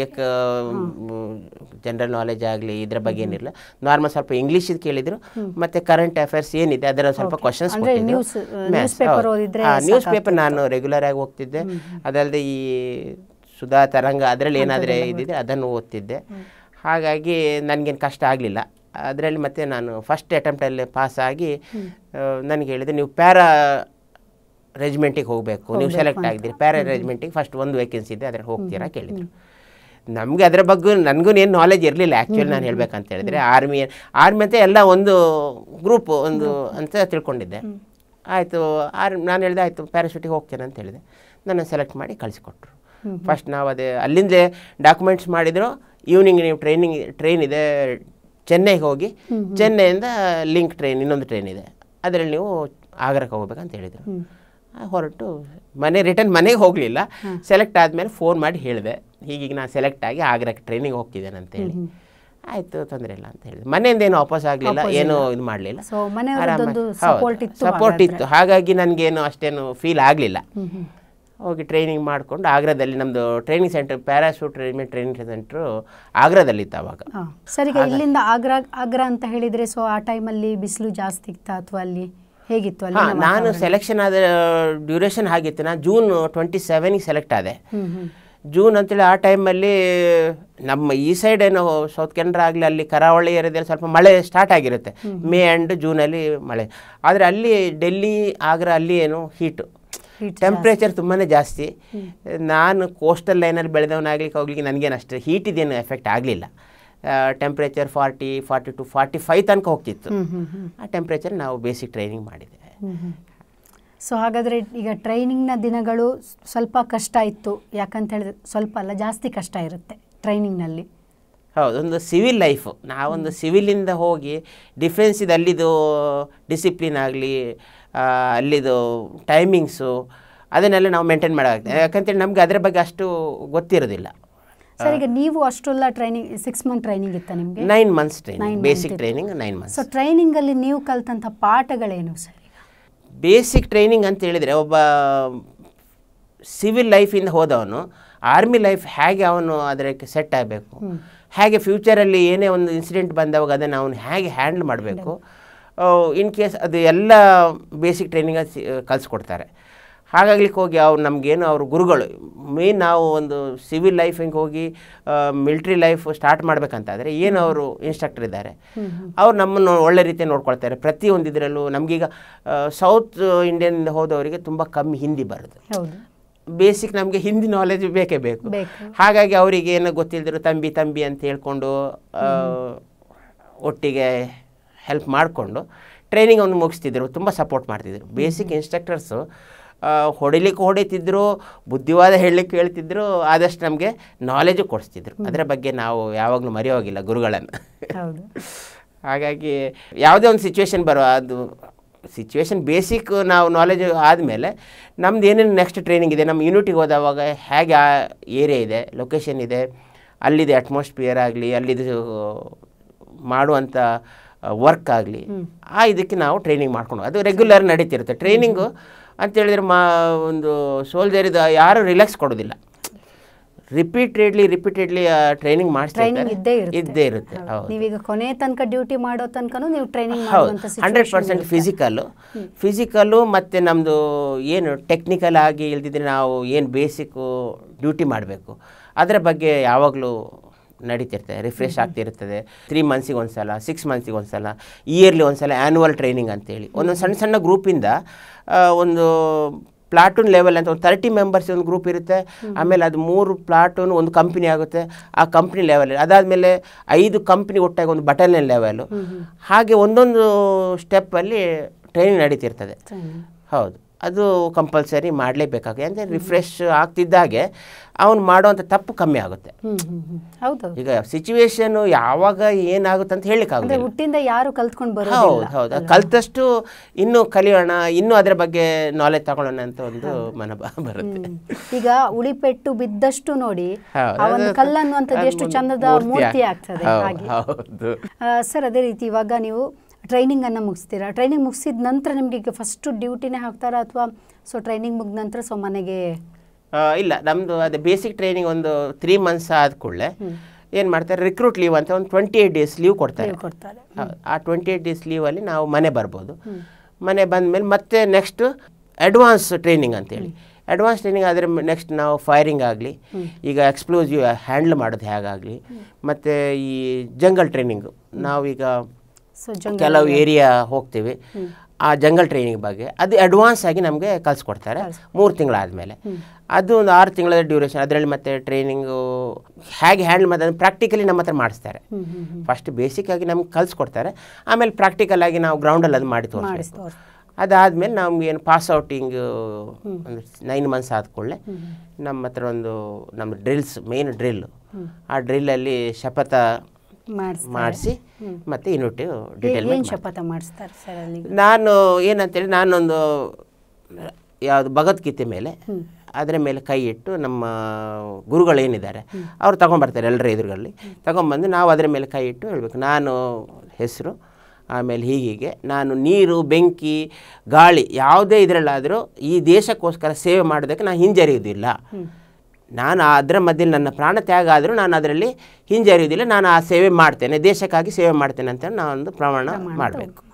ಜನರಲ್ ನಾಲೆಜ್ ಆಗಲಿ ಇದರ ಬಗ್ಗೆ ಏನಿರಲಿಲ್ಲ ನಾರ್ಮಲ್ ಸ್ವಲ್ಪ ಇಂಗ್ಲೀಷ್ ಕೇಳಿದ್ರು ಮತ್ತೆ ಕರೆಂಟ್ ಅಫೇರ್ಸ್ ಏನಿದೆ ಅದರ ಸ್ವಲ್ಪ ಕ್ವಶನ್ಸ್ ಅಂದ್ರೆ news, ಆ, newspaper ಓದಿದ್ರೆ ನ್ಯೂಸ್ ಪೇಪರ್ ನಾನು ರೆಗ್ಯುಲರ್ ಆಗಿ ಹೋಗ್ತಿದ್ದೆ ಅದಲ್ಲದೆ ಈ ಸುಧಾ ತರಂಗ ಅದರಲ್ಲಿ ಏನಾದರೆ ಇದ್ದಿದೆ ಅದನ್ನು ಓದ್ತಿದ್ದೆ ಹಾಗಾಗಿ ನನಗೇನು ಕಷ್ಟ ಆಗಲಿಲ್ಲ ಅದರಲ್ಲಿ ಮತ್ತೆ ನಾನು ಫಸ್ಟ್ ಅಟೆಂಪ್ಟಲ್ಲಿ ಪಾಸ್ ಆಗಿ ನನಗೆ ಹೇಳಿದೆ ನೀವು ಪ್ಯಾರಾ ರೆಜಿಮೆಂಟಿಗೆ ಹೋಗಬೇಕು ನೀವು ಸೆಲೆಕ್ಟ್ ಆಗಿದ್ದೀರಿ ಪ್ಯಾರಾ ರೆಜಿಮೆಂಟಿಗೆ ಫಸ್ಟ್ ಒಂದು ವೇಕೆನ್ಸಿ ಇದೆ ಅದ್ರಲ್ಲಿ ಹೋಗ್ತೀರಾ ಕೇಳಿದರು ನಮಗೆ ಅದರ ಬಗ್ಗೆ ನನಗೂ ಏನು ನಾಲೆಜ್ ಇರಲಿಲ್ಲ ಆ್ಯಕ್ಚುಲಿ ನಾನು ಹೇಳ್ಬೇಕಂತ ಹೇಳಿದ್ರೆ ಆರ್ಮಿ ಆರ್ಮಿ ಅಂತ ಎಲ್ಲ ಒಂದು ಗ್ರೂಪ್ ಒಂದು ಅಂತ ತಿಳ್ಕೊಂಡಿದ್ದೆ ಆಯಿತು ಆರ್ ನಾನು ಹೇಳಿದೆ ಆಯಿತು ಪ್ಯಾರಾಶೂಟಿಗೆ ಹೋಗ್ತೇನೆ ಅಂತ ಹೇಳಿದೆ ನನ್ನ ಸೆಲೆಕ್ಟ್ ಮಾಡಿ ಕಳಿಸ್ಕೊಟ್ರು ಫಸ್ಟ್ ನಾವು ಅದೇ ಅಲ್ಲಿಂದಲೇ ಡಾಕ್ಯುಮೆಂಟ್ಸ್ ಮಾಡಿದ್ರು ಈವ್ನಿಂಗ್ ನೀವು ಟ್ರೈನಿಂಗ್ ಟ್ರೈನ್ ಇದೆ ಚೆನ್ನೈಗೆ ಹೋಗಿ ಚೆನ್ನೈಯಿಂದ ಲಿಂಕ್ ಟ್ರೈನ್ ಇನ್ನೊಂದು ಟ್ರೈನ್ ಇದೆ ಅದರಲ್ಲಿ ನೀವು ಆಗ್ರಕ್ಕೆ ಹೋಗ್ಬೇಕಂತ ಹೇಳಿದರು ಆ, ಹೊರಟು ಮನೆ ರಿಟರ್ನ್ ಮನೆಗೆ ಹೋಗಲಿಲ್ಲ ಸೆಲೆಕ್ಟ್ ಆದಮೇಲೆ ಫೋನ್ ಮಾಡಿ ಹೇಳಿದೆ ಹೀಗೀಗ ನಾನು ಸೆಲೆಕ್ಟ್ ಆಗಿ ಆಗ್ರಕ್ಕೆ ಟ್ರೈನಿಂಗ್ ಹೋಗ್ತಿದ್ದೇನೆ ಅಂತೇಳಿ ಆಯಿತು ತೊಂದರೆ ಇಲ್ಲ ಅಂತ ಹೇಳಿದೆ ಮನೆಯಿಂದ ಏನು ವಾಪಸ್ ಆಗಲಿಲ್ಲ ಏನೂ ಇದು ಮಾಡಲಿಲ್ಲ ಸೊ ಮನೆಯವರದ್ದೊಂದು ಸಪೋರ್ಟ್ ಇತ್ತು ಸಪೋರ್ಟ್ ಇತ್ತು ಹಾಗಾಗಿ ನನಗೇನು ಅಷ್ಟೇನು ಫೀಲ್ ಆಗಲಿಲ್ಲ ಹೋಗಿ ಟ್ರೈನಿಂಗ್ ಮಾಡಿಕೊಂಡು ಆಗ್ರಾದಲ್ಲಿ ನಮ್ಮದು training centre parachute training training centre ಆಗ್ರಾದಲ್ಲಿತ್ತು ಅವಾಗ ಹಾ. ಸರ್ ಈಗ ಇಲ್ಲಿಂದ ಆಗ್ರಾ ಆಗ್ರಾ ಅಂತ ಹೇಳಿದ್ರೆ ಸೊ ಆ ಟೈಮಲ್ಲಿ ಬಿಸಿಲು ಜಾಸ್ತಿ ಇತ್ತಾ ಅಥವಾ ಅಲ್ಲಿ ಹೇಗಿತ್ತು ಅಲ್ಲಿ ಹಾಂ ನಾನು ಸೆಲೆಕ್ಷನ್ ಆದ ಡ್ಯೂರೇಷನ್ ಆಗಿತ್ತು ನಾನು ಜೂನ್ ಟ್ವೆಂಟಿ ಸೆವೆನಿಗೆ ಸೆಲೆಕ್ಟ್ ಆದೆ ಜೂನ್ ಅಂತೇಳಿ ಆ ಟೈಮಲ್ಲಿ ನಮ್ಮ ಈ ಸೈಡ್ ಏನು ಸೌತ್ ಕೆನರಾ ಆಗಲಿ ಅಲ್ಲಿ ಕರಾವಳಿ ಏರಿಯಾದಲ್ಲಿ ಸ್ವಲ್ಪ ಮಳೆ ಸ್ಟಾರ್ಟ್ ಆಗಿರುತ್ತೆ ಮೇ ಆ್ಯಂಡ್ ಜೂನಲ್ಲಿ ಮಳೆ ಆದರೆ ಅಲ್ಲಿ ಡೆಲ್ಲಿ ಆಗ್ರಾ ಅಲ್ಲಿ ಏನು ಹೀಟು Heat ಟೆಂಪ್ರೇಚರ್ ತುಂಬಾ ಜಾಸ್ತಿ ನಾನು ಕೋಸ್ಟಲ್ ಲೈನಲ್ಲಿ ಬೆಳೆದವನಾಗ್ಲಿಕ್ಕೆ ಹೋಗ್ಲಿಕ್ಕೆ ನನಗೇನು ಅಷ್ಟು ಹೀಟಿದೇನು ಎಫೆಕ್ಟ್ ಆಗಲಿಲ್ಲ temperature forty forty two forty five ತನಕ ಹೋಗ್ತಿತ್ತು ಆ ಟೆಂಪ್ರೇಚರ್ ನಾವು ಬೇಸಿಕ್ ಟ್ರೈನಿಂಗ್ ಮಾಡಿದೆ ಸೊ ಹಾಗಾದ್ರೆ ಈಗ ಟ್ರೈನಿಂಗ್ನ ದಿನಗಳು ಸ್ವಲ್ಪ ಕಷ್ಟ ಇತ್ತು ಯಾಕಂತ ಹೇಳಿದ್ರೆ ಸ್ವಲ್ಪ ಅಲ್ಲ ಜಾಸ್ತಿ ಕಷ್ಟ ಇರುತ್ತೆ ಟ್ರೈನಿಂಗ್ನಲ್ಲಿ ಹೌದು ಒಂದು ಸಿವಿಲ್ ಲೈಫು ನಾವೊಂದು ಸಿವಿಲಿಂದ ಹೋಗಿ ಡಿಫೆನ್ಸಿದು ಅಲ್ಲಿದು ಡಿಸಿಪ್ಲಿನ್ ಆಗಲಿ ಅಲ್ಲಿದು ಟೈಮಿಂಗ್ಸು ಅದನ್ನೆಲ್ಲ ನಾವು ಮೇಂಟೈನ್ ಮಾಡೋಕ್ಕಾಗ್ತದೆ ಯಾಕಂತೇಳಿ ನಮಗೆ ಅದರ ಬಗ್ಗೆ ಅಷ್ಟು ಗೊತ್ತಿರೋದಿಲ್ಲ ಸರ್ ಈಗ ನೀವು ಅಷ್ಟೆಲ್ಲ ಟ್ರೈನಿಂಗ್ ಸಿಕ್ಸ್ ಮಂತ್ ಟ್ರೈನಿಂಗ್ ಇತ್ತ ನಿಮಗೆ nine months training Nine basic months training nine months so ಟ್ರೈನಿಂಗಲ್ಲಿ ನೀವು ಕಲ್ತಂಥ ಪಾಠಗಳೇನು ಸರ್ ಈಗ ಬೇಸಿಕ್ ಟ್ರೈನಿಂಗ್ ಅಂತ ಹೇಳಿದರೆ ಒಬ್ಬ ಸಿವಿಲ್ ಲೈಫಿಂದ ಹೋದವನು ಆರ್ಮಿ ಲೈಫ್ ಹೇಗೆ ಅವನು ಅದಕ್ಕೆ ಸೆಟ್ ಆಗಬೇಕು ಹೇಗೆ ಫ್ಯೂಚರಲ್ಲಿ ಏನೇ ಒಂದು ಇನ್ಸಿಡೆಂಟ್ ಬಂದವಾಗ ಅದನ್ನು ಅವನು ಹೇಗೆ ಹ್ಯಾಂಡಲ್ ಮಾಡಬೇಕು ಇನ್ ಕೇಸ್ ಅದು ಎಲ್ಲ ಬೇಸಿಕ್ ಟ್ರೈನಿಂಗ್ ಕಲಿಸ್ಕೊಡ್ತಾರೆ ಹಾಗಾಗ್ಲಿಕ್ಕೆ ಹೋಗಿ ಅವ್ರು ನಮಗೇನು ಅವ್ರ ಗುರುಗಳು ಮೇನ್ ನಾವು ಒಂದು ಸಿವಿಲ್ ಲೈಫ್ ಹಿಂಗೆ ಹೋಗಿ ಮಿಲ್ಟ್ರಿ ಲೈಫ್ ಸ್ಟಾರ್ಟ್ ಮಾಡ್ಬೇಕಂತಾದರೆ ಏನು ಅವರು ಇನ್ಸ್ಟ್ರಕ್ಟರ್ ಇದ್ದಾರೆ ಅವ್ರು ನಮ್ಮನ್ನು ಒಳ್ಳೆ ರೀತಿ ನೋಡ್ಕೊಳ್ತಾರೆ ಪ್ರತಿಯೊಂದು ಇದರಲ್ಲೂ ನಮಗೀಗ ಸೌತ್ ಇಂಡಿಯನ್ ಹೋದವರಿಗೆ ತುಂಬ ಕಮ್ಮಿ ಹಿಂದಿ ಬರುತ್ತೆ ಹೌದು ಬೇಸಿಕ್ ನಮಗೆ ಹಿಂದಿ ನಾಲೆಜ್ ಬೇಕೇ ಬೇಕು ಬೇಕು ಹಾಗಾಗಿ ಅವರಿಗೆ ಏನು ಗೊತ್ತಿಲ್ಲದಿರೋ ತಂಬಿ ತಂಬಿ ಅಂತ ಹೇಳ್ಕೊಂಡು ಆ, ಒಟ್ಟಿಗೆ ಹೆಲ್ಪ್ ಮಾಡಿಕೊಂಡು ಟ್ರೈನಿಂಗ್ ಒಂದು ಮುಗಿಸ್ತಿದ್ರು ತುಂಬ ಸಪೋರ್ಟ್ ಮಾಡ್ತಿದ್ರು ಬೇಸಿಕ್ ಇನ್ಸ್ಟ್ರಕ್ಟರ್ಸು ಹೊಡಿಲಿಕ್ಕೆ ಹೊಡಿತಿದ್ರು ಬುದ್ಧಿವಾದ ಹೇಳಲಿಕ್ಕೆ ಹೇಳ್ತಿದ್ರು ಆದಷ್ಟು ನಮಗೆ ನಾಲೆಜು ಕೊಡಿಸ್ತಿದ್ರು ಅದರ ಬಗ್ಗೆ ನಾವು ಯಾವಾಗಲೂ ಮರೆಯೋಗಿಲ್ಲ ಗುರುಗಳನ್ನು ಹೌದು ಹಾಗಾಗಿ ಯಾವುದೇ ಒಂದು ಸಿಚುವೇಶನ್ ಬರೋ ಅದು ಸಿಚುವೇಶನ್ ಬೇಸಿಕ್ ನಾವು ನಾಲೆಜ್ ಆದಮೇಲೆ ನಮ್ದು ಏನೇನು ನೆಕ್ಸ್ಟ್ ಟ್ರೈನಿಂಗ್ ಇದೆ ನಮ್ಮ ಯೂನಿಟಿಗೆ ಹೋದವಾಗ ಹೇಗೆ ಆ ಏರಿಯಾ ಇದೆ ಲೊಕೇಶನ್ ಇದೆ ಅಲ್ಲಿದೆ ಅಟ್ಮಾಸ್ಫಿಯರ್ ಆಗಲಿ ಅಲ್ಲಿದು ಮಾಡುವಂಥ ವರ್ಕ್ ಆಗಲಿ ಆ ಇದಕ್ಕೆ ನಾವು ಟ್ರೈನಿಂಗ್ ಮಾಡ್ಕೊಂಡು ಅದು ರೆಗ್ಯುಲರ್ ನಡೀತಿರುತ್ತೆ ಟ್ರೈನಿಂಗು ಅಂತ ಹೇಳಿದ್ರೆ ಮಾ ಒಂದು ಸೋಲ್ಜರಿದ ಯಾರು ರಿಲ್ಯಾಕ್ಸ್ ಕೊಡೋದಿಲ್ಲ ರಿಪೀಟೆಡ್ಲಿ ರಿಪೀಟೆಡ್ಲಿ ಟ್ರೈನಿಂಗ್ ಟ್ರೈನಿಂಗ್ ಮಾಡಿಸ್ತಾ ಇದ್ದೇ ಇರುತ್ತೆ ಇದ್ದೇ ಇರುತ್ತೆ ಹೌದು ನೀವೀಗ ಕೊನೆ ತನಕ ಡ್ಯೂಟಿ ಮಾಡೋ ತನಕನೂ ನೀವು ಟ್ರೈನಿಂಗ್ ಹೌದು ಮಾಡುವಂತ ಹಂಡ್ರೆಡ್ ಪರ್ಸೆಂಟ್ ಫಿಸಿಕಲ್ಲು ಫಿಸಿಕಲ್ಲು ಮತ್ತು ನಮ್ಮದು ಏನು ಟೆಕ್ನಿಕಲ್ ಆಗಿ ಇಲ್ದಿದ್ರೆ ನಾವು ಏನು ಬೇಸಿಕ್ಕು ಡ್ಯೂಟಿ ಮಾಡಬೇಕು ಅದರ ಬಗ್ಗೆ ಯಾವಾಗಲೂ ನಡೀತಿರ್ತದೆ ರಿಫ್ರೆಶ್ ಆಗ್ತಿರ್ತದೆ ತ್ರೀ ಮಂತ್ಸಿಗೆ ಒಂದು ಸಲ ಸಿಕ್ಸ್ ಮಂತ್ಸಿಗೆ ಒಂದು ಸಲ ಇಯರ್ಲಿ ಒಂದು ಸಲ ಆ್ಯನ್ಯುವಲ್ ಟ್ರೈನಿಂಗ್ ಅಂತೇಳಿ ಒಂದೊಂದು ಸಣ್ಣ ಸಣ್ಣ ಗ್ರೂಪಿಂದ ಆ, ಒಂದು ಪ್ಲಾಟೂನ್ ಲೆವೆಲ್ ಅಂತ ಒಂದು ತರ್ಟಿ ಮೆಂಬರ್ಸ್ ಒಂದು ಗ್ರೂಪ್ ಇರುತ್ತೆ ಆಮೇಲೆ ಅದು ಮೂರು ಪ್ಲಾಟೂನ್ ಒಂದು ಕಂಪ್ನಿ ಆಗುತ್ತೆ ಆ ಕಂಪ್ನಿ ಲೆವೆಲ್ ಅದಾದಮೇಲೆ ಐದು ಕಂಪ್ನಿ ಒಟ್ಟಾಗಿ ಒಂದು ಬಟಾಲಿಯನ್ ಲೆವೆಲು ಹಾಗೆ ಒಂದೊಂದು ಸ್ಟೆಪ್ಪಲ್ಲಿ ಟ್ರೈನಿಂಗ್ ನಡೀತಿರ್ತದೆ ಹೌದು ಅದು ಕಂಪಲ್ಸರಿ ಮಾಡಲೇಬೇಕಾಗುತ್ತೆ ಅಂದರೆ ರಿಫ್ರೆಶ್ ಆಗ್ತಿದ್ದಾಗೆ ಅವನು ಮಾಡುವಂಥ ತಪ್ಪು ಕಮ್ಮಿ ಆಗುತ್ತೆ ಹ್ಮ್ ಹ್ಮ್ ಹ್ಮ್ ಹೌದೌದು ಈಗ ಸಿಚುವೇಶನ್ ಯಾವಾಗ ಏನಾಗುತ್ತೆ ಅಂತ ಅಂದ್ರೆ ಹೇಳಲಿಕ್ಕಾಗುತ್ತೆ ಹುಟ್ಟಿಂದ ಯಾರು ಕಲ್ತ್ಕೊಂಡು ಹೌದು ಬರೋದಿಲ್ಲ ಹೌದು ಕಲ್ತಷ್ಟು ಇನ್ನೂ ಕಲಿಯೋಣ ಇನ್ನೂ ಅದರ ಬಗ್ಗೆ ನಾಲೆಜ್ ತಗೊಳ್ಳೋಣ ಅಂತ ಒಂದು ಮನೋಭಾವ ಬರುತ್ತೆ ಹ್ಮ್. ಈಗ ಉಳಿಪೆಟ್ಟು ಬಿದ್ದಷ್ಟು ನೋಡಿ ಹೌದು, ಆ ಒಂದು ಅದು- ಕಲ್ಲು ಅನ್ನುವಂಥದ್ದು ಅದು ಎಷ್ಟು ಚಂದದ ಮೂರ್ತಿ ಮೂರ್ತಿ ಆಗ್- ಆಗ್ತದೆ ಹೌದು, ಹಾಗೆ ಹೌದು ಆ, ಸರ್ ಅದೇ ರೀತಿ ಇವಾಗ ನೀವು ಟ್ರೈನಿಂಗ್ ಅನ್ನ ಮುಗಿಸ್ತೀರಾ ಟ್ರೈನಿಂಗ್ ಮುಗಿಸಿದ ನಂತರ ನಿಮ್ಗೆ ಈಗ ಫಸ್ಟ್ ಡ್ಯೂಟಿನೇ ಹಾಕ್ತಾರಾ ಅಥವಾ ಸೊ ಟ್ರೈನಿಂಗ್ ಮುಗಿದ ನಂತರ ಸೊ ಮನೆಗೆ ಆ, ಇಲ್ಲ ನಮ್ಮದು ಅದೇ ಬೇಸಿಕ್ ಟ್ರೈನಿಂಗ್ ಒಂದು ತ್ರೀ ಮಂತ್ಸ್ ಆದ ಕೂಡಲೇ ಏನು ಮಾಡ್ತಾರೆ ರಿಕ್ರೂಟ್ ಲೀವ್ ಅಂತ ಒಂದು ಟ್ವೆಂಟಿ ಏಯ್ಟ್ ಡೇಸ್ ಲೀವ್ ಕೊಡ್ತಾರೆ leave ಕೊಡ್ತಾರೆ ಹೌದು. ಆ ಟ್ವೆಂಟಿ ಏಯ್ಟ್ ಡೇಸ್ ಲೀವಲ್ಲಿ ನಾವು ಮನೆ ಬರ್ಬೋದು ಮನೆ ಬಂದಮೇಲೆ ಮತ್ತೆ ನೆಕ್ಸ್ಟ್ ಅಡ್ವಾನ್ಸ್ ಟ್ರೈನಿಂಗ್ ಅಂತೇಳಿ ಅಡ್ವಾನ್ಸ್ ಟ್ರೈನಿಂಗ್ ಆದರೆ ನೆಕ್ಸ್ಟ್ ನಾವು ಫೈರಿಂಗ್ ಆಗಲಿ ಈಗ ಎಕ್ಸ್ಪ್ಲೋಸಿವ್ ಹ್ಯಾಂಡ್ಲ್ ಮಾಡೋದು ಹೇಗಾಗಲಿ ಮತ್ತು ಈ ಜಂಗಲ್ ಟ್ರೈನಿಂಗು ನಾವೀಗ ಸೊ ಜಂಗ ಕೆಲವು ಏರಿಯಾ ಹೋಗ್ತೀವಿ ಆ ಜಂಗಲ್ ಟ್ರೈನಿಂಗ್ ಬಗ್ಗೆ ಅದು ಅಡ್ವಾನ್ಸ್ ಆಗಿ ನಮಗೆ ಕಲಿಸ್ಕೊಡ್ತಾರೆ ಮೂರು ತಿಂಗಳಾದಮೇಲೆ ಅದು ಒಂದು ಆರು ತಿಂಗಳ ಡ್ಯೂರೇಷನ್ ಅದರಲ್ಲಿ ಮತ್ತೆ ಟ್ರೈನಿಂಗು ಹೇಗೆ ಹ್ಯಾಂಡಲ್ ಮಾಡೋದು ಪ್ರಾಕ್ಟಿಕಲಿ ನಮ್ಮ ಹತ್ರ ಮಾಡಿಸ್ತಾರೆ ಫಸ್ಟ್ ಬೇಸಿಕ್ ಆಗಿ ನಮ್ಗೆ ಕಲಿಸ್ಕೊಡ್ತಾರೆ ಆಮೇಲೆ ಪ್ರಾಕ್ಟಿಕಲ್ ಆಗಿ ನಾವು ಗ್ರೌಂಡಲ್ಲಿ ಅದು ಮಾಡಿ ತೋರಿಸ್ಬೇಕು ತೋರ್ಸ್- ಅದಾದಮೇಲೆ ನಮ್ಗೆ ಏನು ಪಾಸ್ ಔಟಿಂಗ್ ಒಂದು ನೈನ್ ಮಂತ್ಸ್ ಆದ ಕೂಡಲೇ ನಮ್ಮ ಹತ್ರ ಒಂದು ನಮ್ಮ ಡ್ರಿಲ್ಸ್ ಮೇನ್ ಡ್ರಿಲ್ ಆ ಡ್ರಿಲ್ಲಲ್ಲಿ ಶಪಥ ಮಾಡಿಸ್ತಾರೆ ಮಾಡಿಸಿ ಮತ್ತೆ ಯೂನಿಟ್ ಡೀಟೇಲ್ ಏನ್ ಶಪಥ ಮಾಡಿಸ್ತಾರೆ ಸರ್ ಅಲ್ಲಿ ನಾನು ಏನಂತೇಳಿ ನಾನೊಂದು ಯಾವುದು ಭಗವದ್ಗೀತೆ ಮೇಲೆ ಅದರ ಮೇಲೆ ಕೈ ಇಟ್ಟು ನಮ್ಮ ಗುರುಗಳು ಏನಿದ್ದಾರೆ ಅವ್ರು ತಗೊಂಬರ್ತಾರೆ ಎಲ್ಲರ ಎದುರುಗಳಲ್ಲಿ ತಗೊಂಬಂದು ನಾವು ಅದರ ಮೇಲೆ ಕೈ ಇಟ್ಟು ಹೇಳಬೇಕು ನಾನು ಹೆಸರು ಆಮೇಲೆ ಹೀಗೀಗೆ ನಾನು ನೀರು ಬೆಂಕಿ ಗಾಳಿ ಯಾವುದೇ ಇದರಲ್ಲಾದರೂ ಈ ದೇಶಕ್ಕೋಸ್ಕರ ಸೇವೆ ಮಾಡೋದಕ್ಕೆ ನಾನು ಹಿಂಜರಿಯುವುದಿಲ್ಲ ನಾನು ಅದರ ಮಧ್ಯೆ ನನ್ನ ಪ್ರಾಣ ತ್ಯಾಗ ಆದರೂ ನಾನು ಅದರಲ್ಲಿ ಹಿಂಜರಿಯುವುದಿಲ್ಲ ನಾನು ಆ ಸೇವೆ ಮಾಡ್ತೇನೆ ದೇಶಕ್ಕಾಗಿ ಸೇವೆ ಮಾಡ್ತೇನೆ ಅಂತ ನಾನೊಂದು ಪ್ರಮಾಣ ಮಾಡಬೇಕು